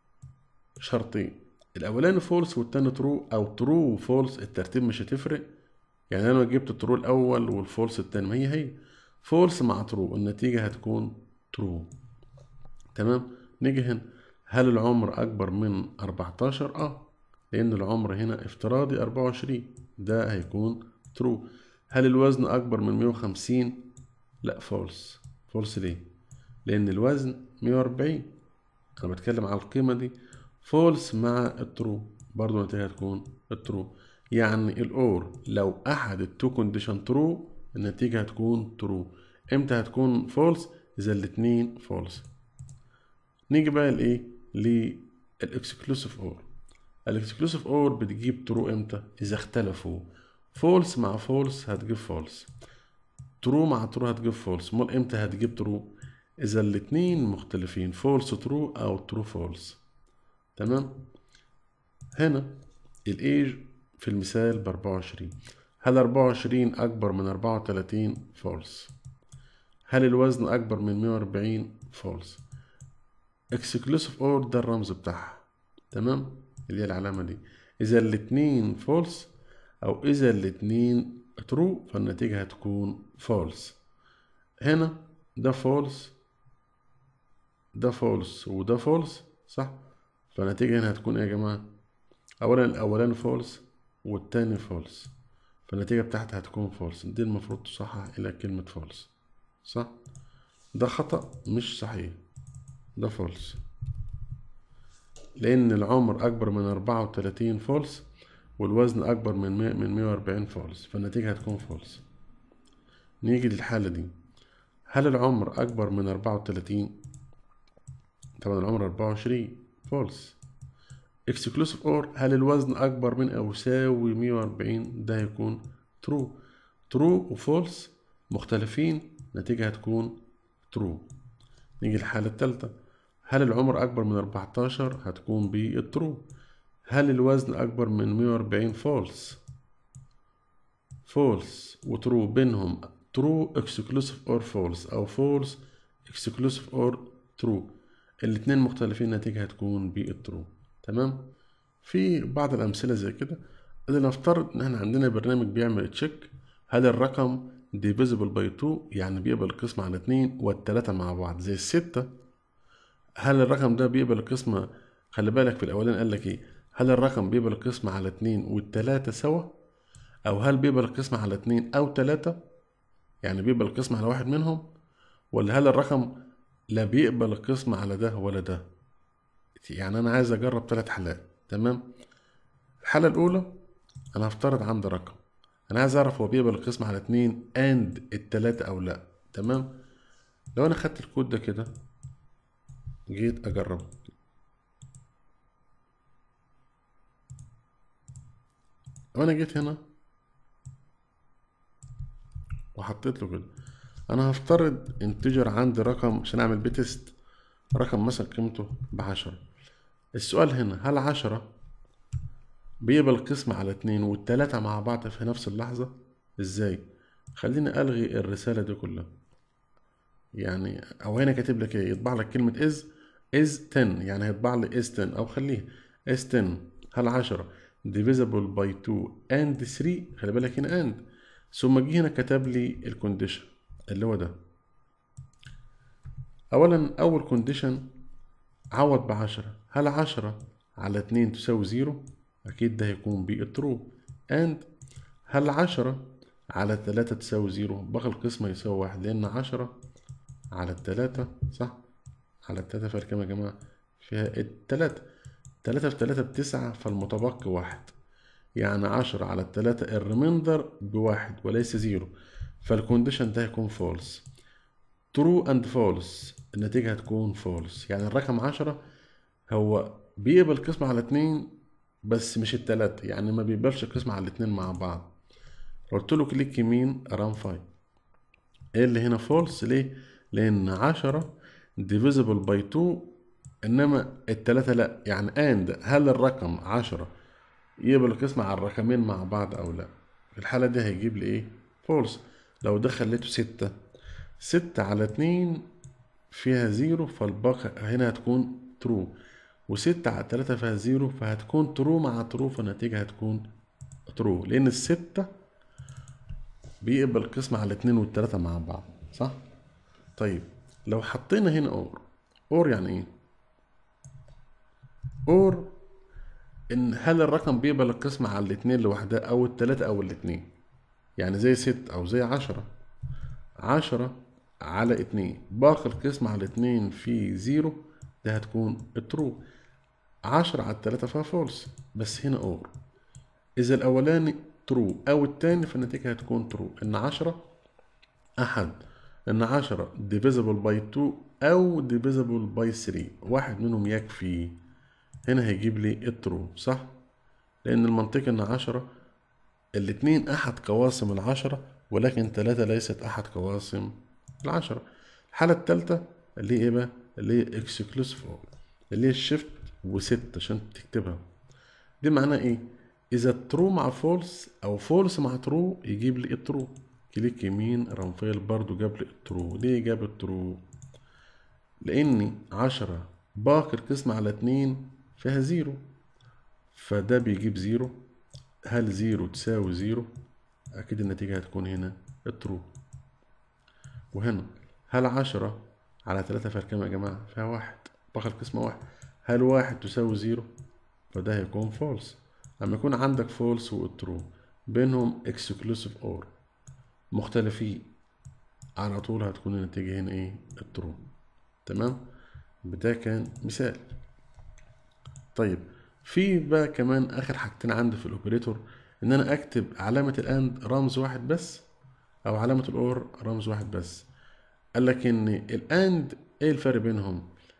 شرطين الاولاني فولس والتاني ترو او ترو وفولس الترتيب مش هتفرق يعني انا لو جبت ترو الاول والفولس التاني ما هي هي فولس مع ترو النتيجة هتكون ترو تمام نيجي هنا هل العمر اكبر من 14 اه لان العمر هنا افتراضي 24 ده هيكون ترو هل الوزن اكبر من 150 لا فولس فولس ليه لان الوزن 140 انا بتكلم على القيمة دي فولس مع الترو برضو النتيجة هتكون الترو يعني الأور لو أحد التو كونديشن ترو النتيجة هتكون ترو امتى هتكون فولس إذا الاتنين فولس نيجي بقى لإيه للإكسكلوسيف أور الإكسكلوسيف أور بتجيب ترو امتى إذا اختلفوا فولس مع فولس هتجيب فولس ترو مع ترو هتجيب فولس امال امتى هتجيب ترو إذا الاتنين مختلفين فولس ترو أو ترو فولس تمام هنا الايج في المثال بأربعة وعشرين هل أربعة وعشرين أكبر من أربعة وتلاتين فولس هل الوزن أكبر من مية وأربعين فولس exclusive or ده الرمز بتاعها تمام اللي هي العلامة دي إذا الاتنين فولس أو إذا الاتنين ترو فالنتيجة هتكون فولس هنا ده فولس ده فولس وده فولس صح فالنتيجة هنا هتكون ايه يا جماعة اولا الاولاني فولس والتاني فولس فالنتيجة بتاعتها هتكون فولس دي المفروض تصحح الى كلمة فولس صح ده خطأ مش صحيح ده فولس لان العمر اكبر من اربعة وتلاتين فولس والوزن اكبر من مية من مية واربعين فولس فالنتيجة هتكون فولس نيجي للحالة دي هل العمر اكبر من اربعة وتلاتين طبعا العمر أربعة وعشرين فولس اكسكلوسيف اور هل الوزن أكبر من أو يساوي مية وأربعين ده هيكون ترو ترو وفولس مختلفين نتيجة هتكون ترو نيجي الحالة التالتة هل العمر أكبر من 14 هتكون بالترو هل الوزن أكبر من 140 فولس فولس وترو بينهم ترو اكسكلوسيف اور فولس أو فولس اكسكلوسيف اور ترو الاتنين مختلفين النتيجة هتكون بالترو تمام في بعض الأمثلة زي كده اللي نفترض إن احنا عندنا برنامج بيعمل تشيك هل الرقم divisible by 2 يعني بيقبل القسمة على 2 والتلاتة مع بعض زي الستة هل الرقم ده بيقبل القسمة خلي بالك في الأولاني قال لك إيه هل الرقم بيقبل القسمة على 2 والتلاتة سوا أو هل بيقبل القسمة على 2 أو تلاتة يعني بيقبل القسمة على واحد منهم ولا هل الرقم لا بيقبل القسمة على ده ولا ده يعني أنا عايز أجرب تلات حالات تمام الحالة الأولى أنا هفترض عندي رقم انا عايز اعرف هو بيقبل القسمة على اتنين اند التلاتة او لا تمام لو انا خدت الكود ده كده جيت اجربه لو انا جيت هنا وحطيت له كده انا هفترض انتجر عندي رقم عشان اعمل بيتست رقم مثلا قيمته بعشرة السؤال هنا هل عشرة بيقبل القسمة على اتنين والتلاتة مع بعض في نفس اللحظة ازاي خليني الغي الرسالة دي كلها يعني او هنا كاتب لك ايه يطبع لك كلمة از از 10 يعني هيطبع لي از 10 او خليه از 10 هل 10 divisible by 2 and 3 خلي بالك هنا and ثم جه هنا كتب لي الكونديشن اللي هو ده اولا اول كونديشن عوض بعشرة هل عشرة على اتنين تساوي زيرو أكيد ده هيكون بالترو and هل عشرة على تلاتة تساوي زيرو باقي القسمة يساوي واحد لأن عشرة على التلاتة صح على التلاتة فيها كام يا جماعة فيها التلاتة تلاتة في تلاتة بتسعة فالمتبقي واحد يعني عشرة على التلاتة الريميندر بواحد وليس زيرو فالكونديشن ده هيكون فولس true and false النتيجة هتكون فولس يعني الرقم عشرة هو بيقبل القسمة على اتنين بس مش التلاتة يعني ما بيقبلش القسمة على الاتنين مع بعض قلت له كليك يمين ران فاي ايه اللي هنا فولس ليه لان عشرة divisible by 2 انما التلاتة لا يعني and هل الرقم عشرة يقبل القسمة على الرقمين مع بعض او لا في الحالة دي هيجيب لي ايه فولس لو ده خليته ستة ستة على اتنين فيها زيرو فالباقي هنا هتكون ترو وستة على تلاتة فيها زيرو فهتكون ترو مع ترو فالنتيجة هتكون ترو لأن الستة بيقبل القسمة على الاتنين والتلاتة مع بعض صح؟ طيب لو حطينا هنا اور اور يعني ايه؟ اور ان هل الرقم بيقبل القسمة على الاتنين لوحدها او التلاتة او الاتنين يعني زي ست او زي عشرة عشرة على اتنين باقي القسمة على اتنين في زيرو ده هتكون الترو عشرة على التلاتة فيها فولس بس هنا اور إذا الأولاني ترو أو التاني فالنتيجة هتكون ترو إن عشرة أحد إن عشرة divisible by 2 أو divisible by 3 واحد منهم يكفي هنا هيجيب لي الترو صح؟ لأن المنطق إن عشرة الاتنين أحد قواسم العشرة ولكن تلاتة ليست أحد قواسم العشرة الحالة التالتة اللي هي إيه بقى؟ اللي هي exclusive اللي هي الشيفت وست عشان تكتبها دي معناها ايه اذا ترو مع فولس او فولس مع ترو يجيب لي الترو كليك يمين رانفيل برضو جاب لي الترو ليه جاب الترو لاني عشرة باقي القسمة على اتنين فيها زيرو فده بيجيب زيرو هل زيرو تساوي زيرو اكيد النتيجة هتكون هنا الترو وهنا هل عشرة على تلاتة فيها كام يا جماعة فيها واحد باقي القسمة واحد هل واحد تساوي زيرو فده هيكون فولس لما يكون عندك فولس وترو بينهم اكسكلوسيف اور مختلفين على طول هتكون النتيجة هنا ايه الترو تمام ده كان مثال طيب في بقى كمان اخر حاجتين عندي في الاوبريتور ان انا اكتب علامة الاند رمز واحد بس او علامة الاور رمز واحد بس قال لك ان الاند ايه الفرق بينهم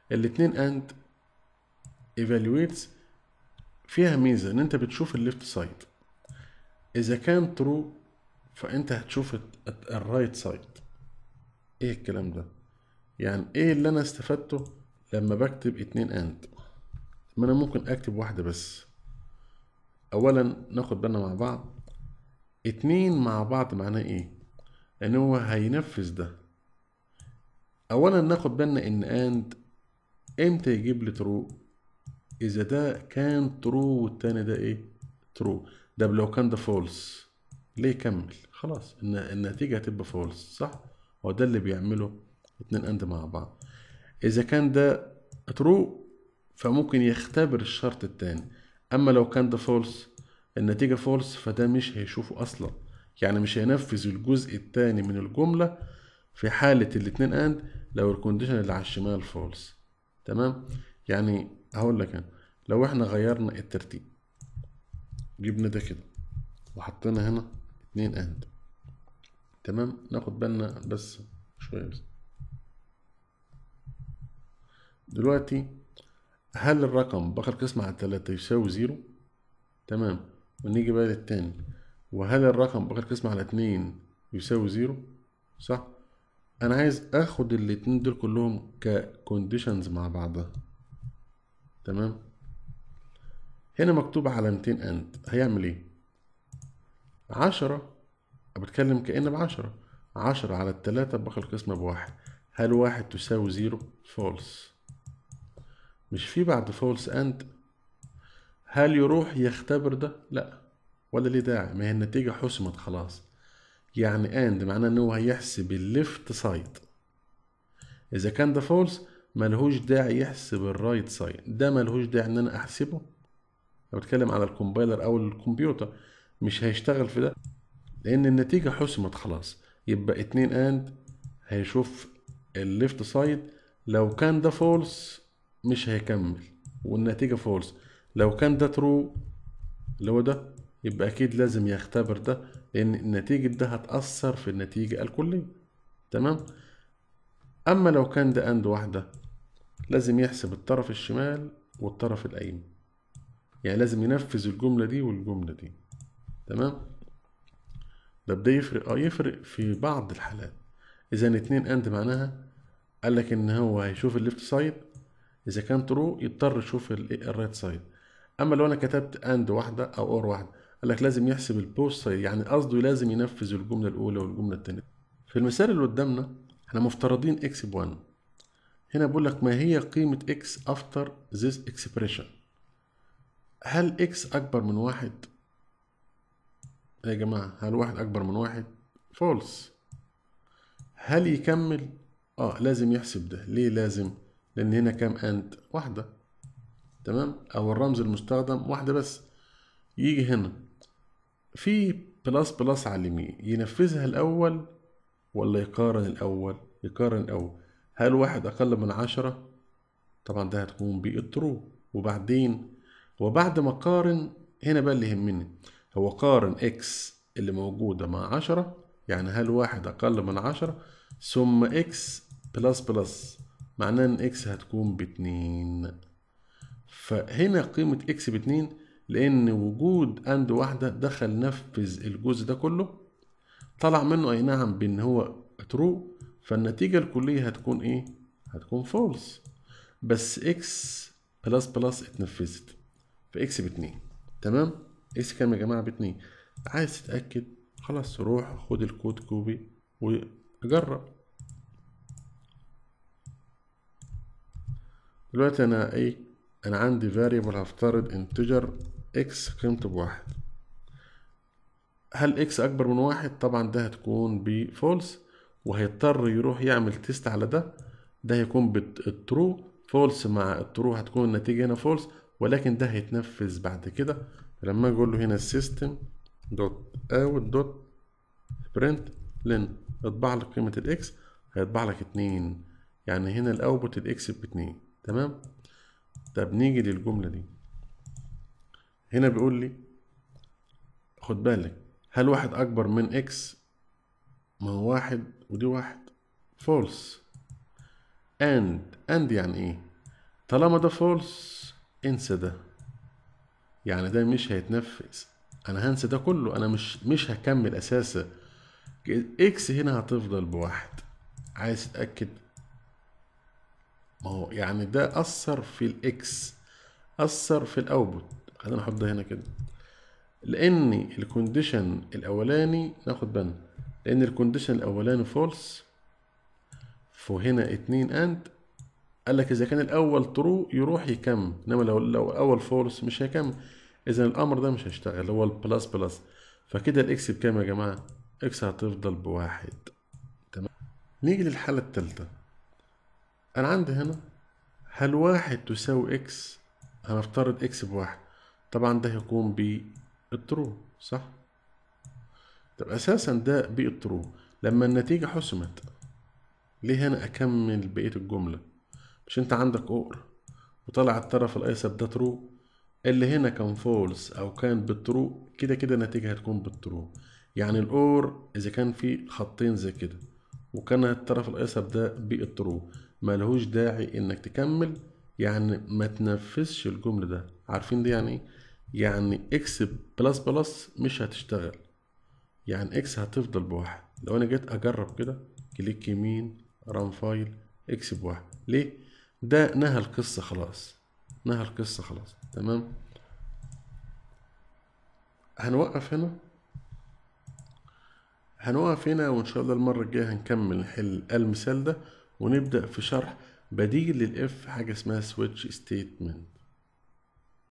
الاتنين اند evaluates فيها ميزة ان انت بتشوف الليفت سايد اذا كان ترو فانت هتشوف الرايت سايد ايه الكلام ده يعني ايه اللي انا استفدته لما بكتب اتنين اند ما انا ممكن اكتب واحدة بس اولا ناخد بالنا مع بعض اتنين مع بعض معناه ايه ان هو هينفذ ده اولا ناخد بالنا ان اند امتى يجيب لي ترو اذا ده كان ترو والتاني ده ايه ترو ده لو كان ده فولس ليه كمل خلاص ان النتيجة هتبقى فولس صح هو ده اللي بيعمله اتنين اند مع بعض اذا كان ده ترو فممكن يختبر الشرط التاني اما لو كان ده فولس النتيجة فولس فده مش هيشوفه اصلا يعني مش هينفذ الجزء التاني من الجملة في حالة الاتنين اند لو الكونديشن اللي على الشمال فولس تمام يعني هقول لك انا لو احنا غيرنا الترتيب جبنا ده كده وحطينا هنا اتنين اند تمام ناخد بالنا بس شوية بس دلوقتي هل الرقم بقى القسمة على تلاتة يساوي زيرو تمام ونيجي بقى للتاني وهل الرقم بقى القسمة على اتنين يساوي زيرو صح انا عايز اخد الاتنين دول كلهم ككونديشنز مع بعضها تمام هنا مكتوب علامتين اند هيعمل ايه عشرة بتكلم كأن بعشرة عشرة على التلاتة بقى القسمة بواحد هل واحد تساوي زيرو فولس مش في بعد فولس اند هل يروح يختبر ده لا ولا ليه داعي ما هي النتيجة حسمت خلاص يعني اند معناه ان هو هيحسب الليفت سايد اذا كان ده فولس ملهوش داعي يحسب الرايت سايد ده ملهوش داعي ان انا احسبه لو بتكلم على الكومبايلر او الكمبيوتر مش هيشتغل في ده لان النتيجة حسمت خلاص يبقى اتنين اند هيشوف الليفت سايد لو كان ده فولس مش هيكمل والنتيجة فولس لو كان ده ترو اللي هو ده يبقى اكيد لازم يختبر ده لان نتيجة ده هتأثر في النتيجة الكلية تمام اما لو كان ده اند واحدة لازم يحسب الطرف الشمال والطرف الايمن يعني لازم ينفذ الجملة دي والجملة دي تمام ده بده يفرق اه يفرق في بعض الحالات اذا اتنين اند معناها قال لك ان هو هيشوف الليفت سايد اذا كان ترو يضطر يشوف الرايت سايد اما لو انا كتبت اند واحده او اور واحده قال لك لازم يحسب البوست سايد يعني قصده لازم ينفذ الجمله الاولى والجمله الثانيه في المثال اللي قدامنا احنا مفترضين اكس ب 1 هنا بقول لك ما هي قيمه اكس افتر ذيس اكسبريشن هل اكس اكبر من واحد يا جماعه هل واحد اكبر من واحد فولس هل يكمل اه لازم يحسب ده ليه لازم لان هنا كام اند واحده تمام او الرمز المستخدم واحده بس يجي هنا في بلس بلس على اليمين ينفذها الاول ولا يقارن الاول يقارن الاول هل واحد اقل من عشرة طبعا ده هتكون بالترو وبعدين وبعد ما قارن هنا بقى اللي يهمني هو قارن اكس اللي موجودة مع عشرة يعني هل واحد اقل من عشرة ثم اكس بلس بلس معناه ان اكس هتكون باتنين فهنا قيمة اكس باتنين لان وجود اند واحدة دخل نفذ الجزء ده كله طلع منه اي نعم بان هو ترو فالنتيجة الكلية هتكون ايه هتكون فولس بس اكس بلس بلس اتنفذت فاكس باتنين تمام اكس كام يا جماعة باتنين عايز تتأكد خلاص روح خد الكود كوبي وجرب دلوقتي انا ايه انا عندي variable هفترض integer x قيمته بواحد هل x اكبر من واحد طبعا ده هتكون بفولس وهيضطر يروح يعمل تيست على ده ده هيكون بالترو فولس مع الترو هتكون النتيجة هنا فولس ولكن ده هيتنفذ بعد كده لما اقول له هنا system دوت اوت دوت برنت لن اطبع لك قيمة الاكس هيطبع لك اتنين يعني هنا الاوتبوت الاكس باتنين تمام طب نيجي للجملة دي هنا بيقول لي خد بالك هل واحد أكبر من إكس ما هو واحد ودي واحد فولس and and يعني إيه طالما ده فولس انسى ده يعني ده مش هيتنفذ انا هنسى ده كله انا مش مش هكمل اساسا اكس هنا هتفضل بواحد عايز تتاكد ما هو يعني ده اثر في الاكس اثر في الاوتبوت خلينا نحط ده هنا كده لان الكونديشن الاولاني ناخد بالنا لان الكونديشن الاولاني فولس فهنا اتنين اند قال لك اذا كان الاول ترو يروح يكمل انما لو لو الاول فولس مش هيكمل اذا الامر ده مش هيشتغل هو البلس بلس فكده الاكس بكام يا جماعه اكس هتفضل بواحد تمام نيجي للحاله الثالثه انا عندي هنا هل واحد تساوي اكس هنفترض اكس بواحد طبعا ده هيكون بالترو صح طب اساسا ده بالترو لما النتيجه حسمت ليه هنا اكمل بقيه الجمله مش انت عندك اور وطلع الطرف الايسر ده ترو اللي هنا كان فولس او كان بالترو كده كده النتيجه هتكون بالترو يعني الاور اذا كان في خطين زي كده وكان الطرف الايسر ده بالترو ملهوش داعي انك تكمل يعني ما تنفذش الجمله ده عارفين دي يعني ايه يعني اكس بلس بلس مش هتشتغل يعني اكس هتفضل بواحد لو انا جيت اجرب كده كليك يمين ران فايل اكس بواحد ليه ده نهى القصة خلاص نهى القصة خلاص تمام هنوقف هنا هنوقف هنا وان شاء الله المرة الجاية هنكمل نحل المثال ده ونبدأ في شرح بديل للاف حاجة اسمها switch statement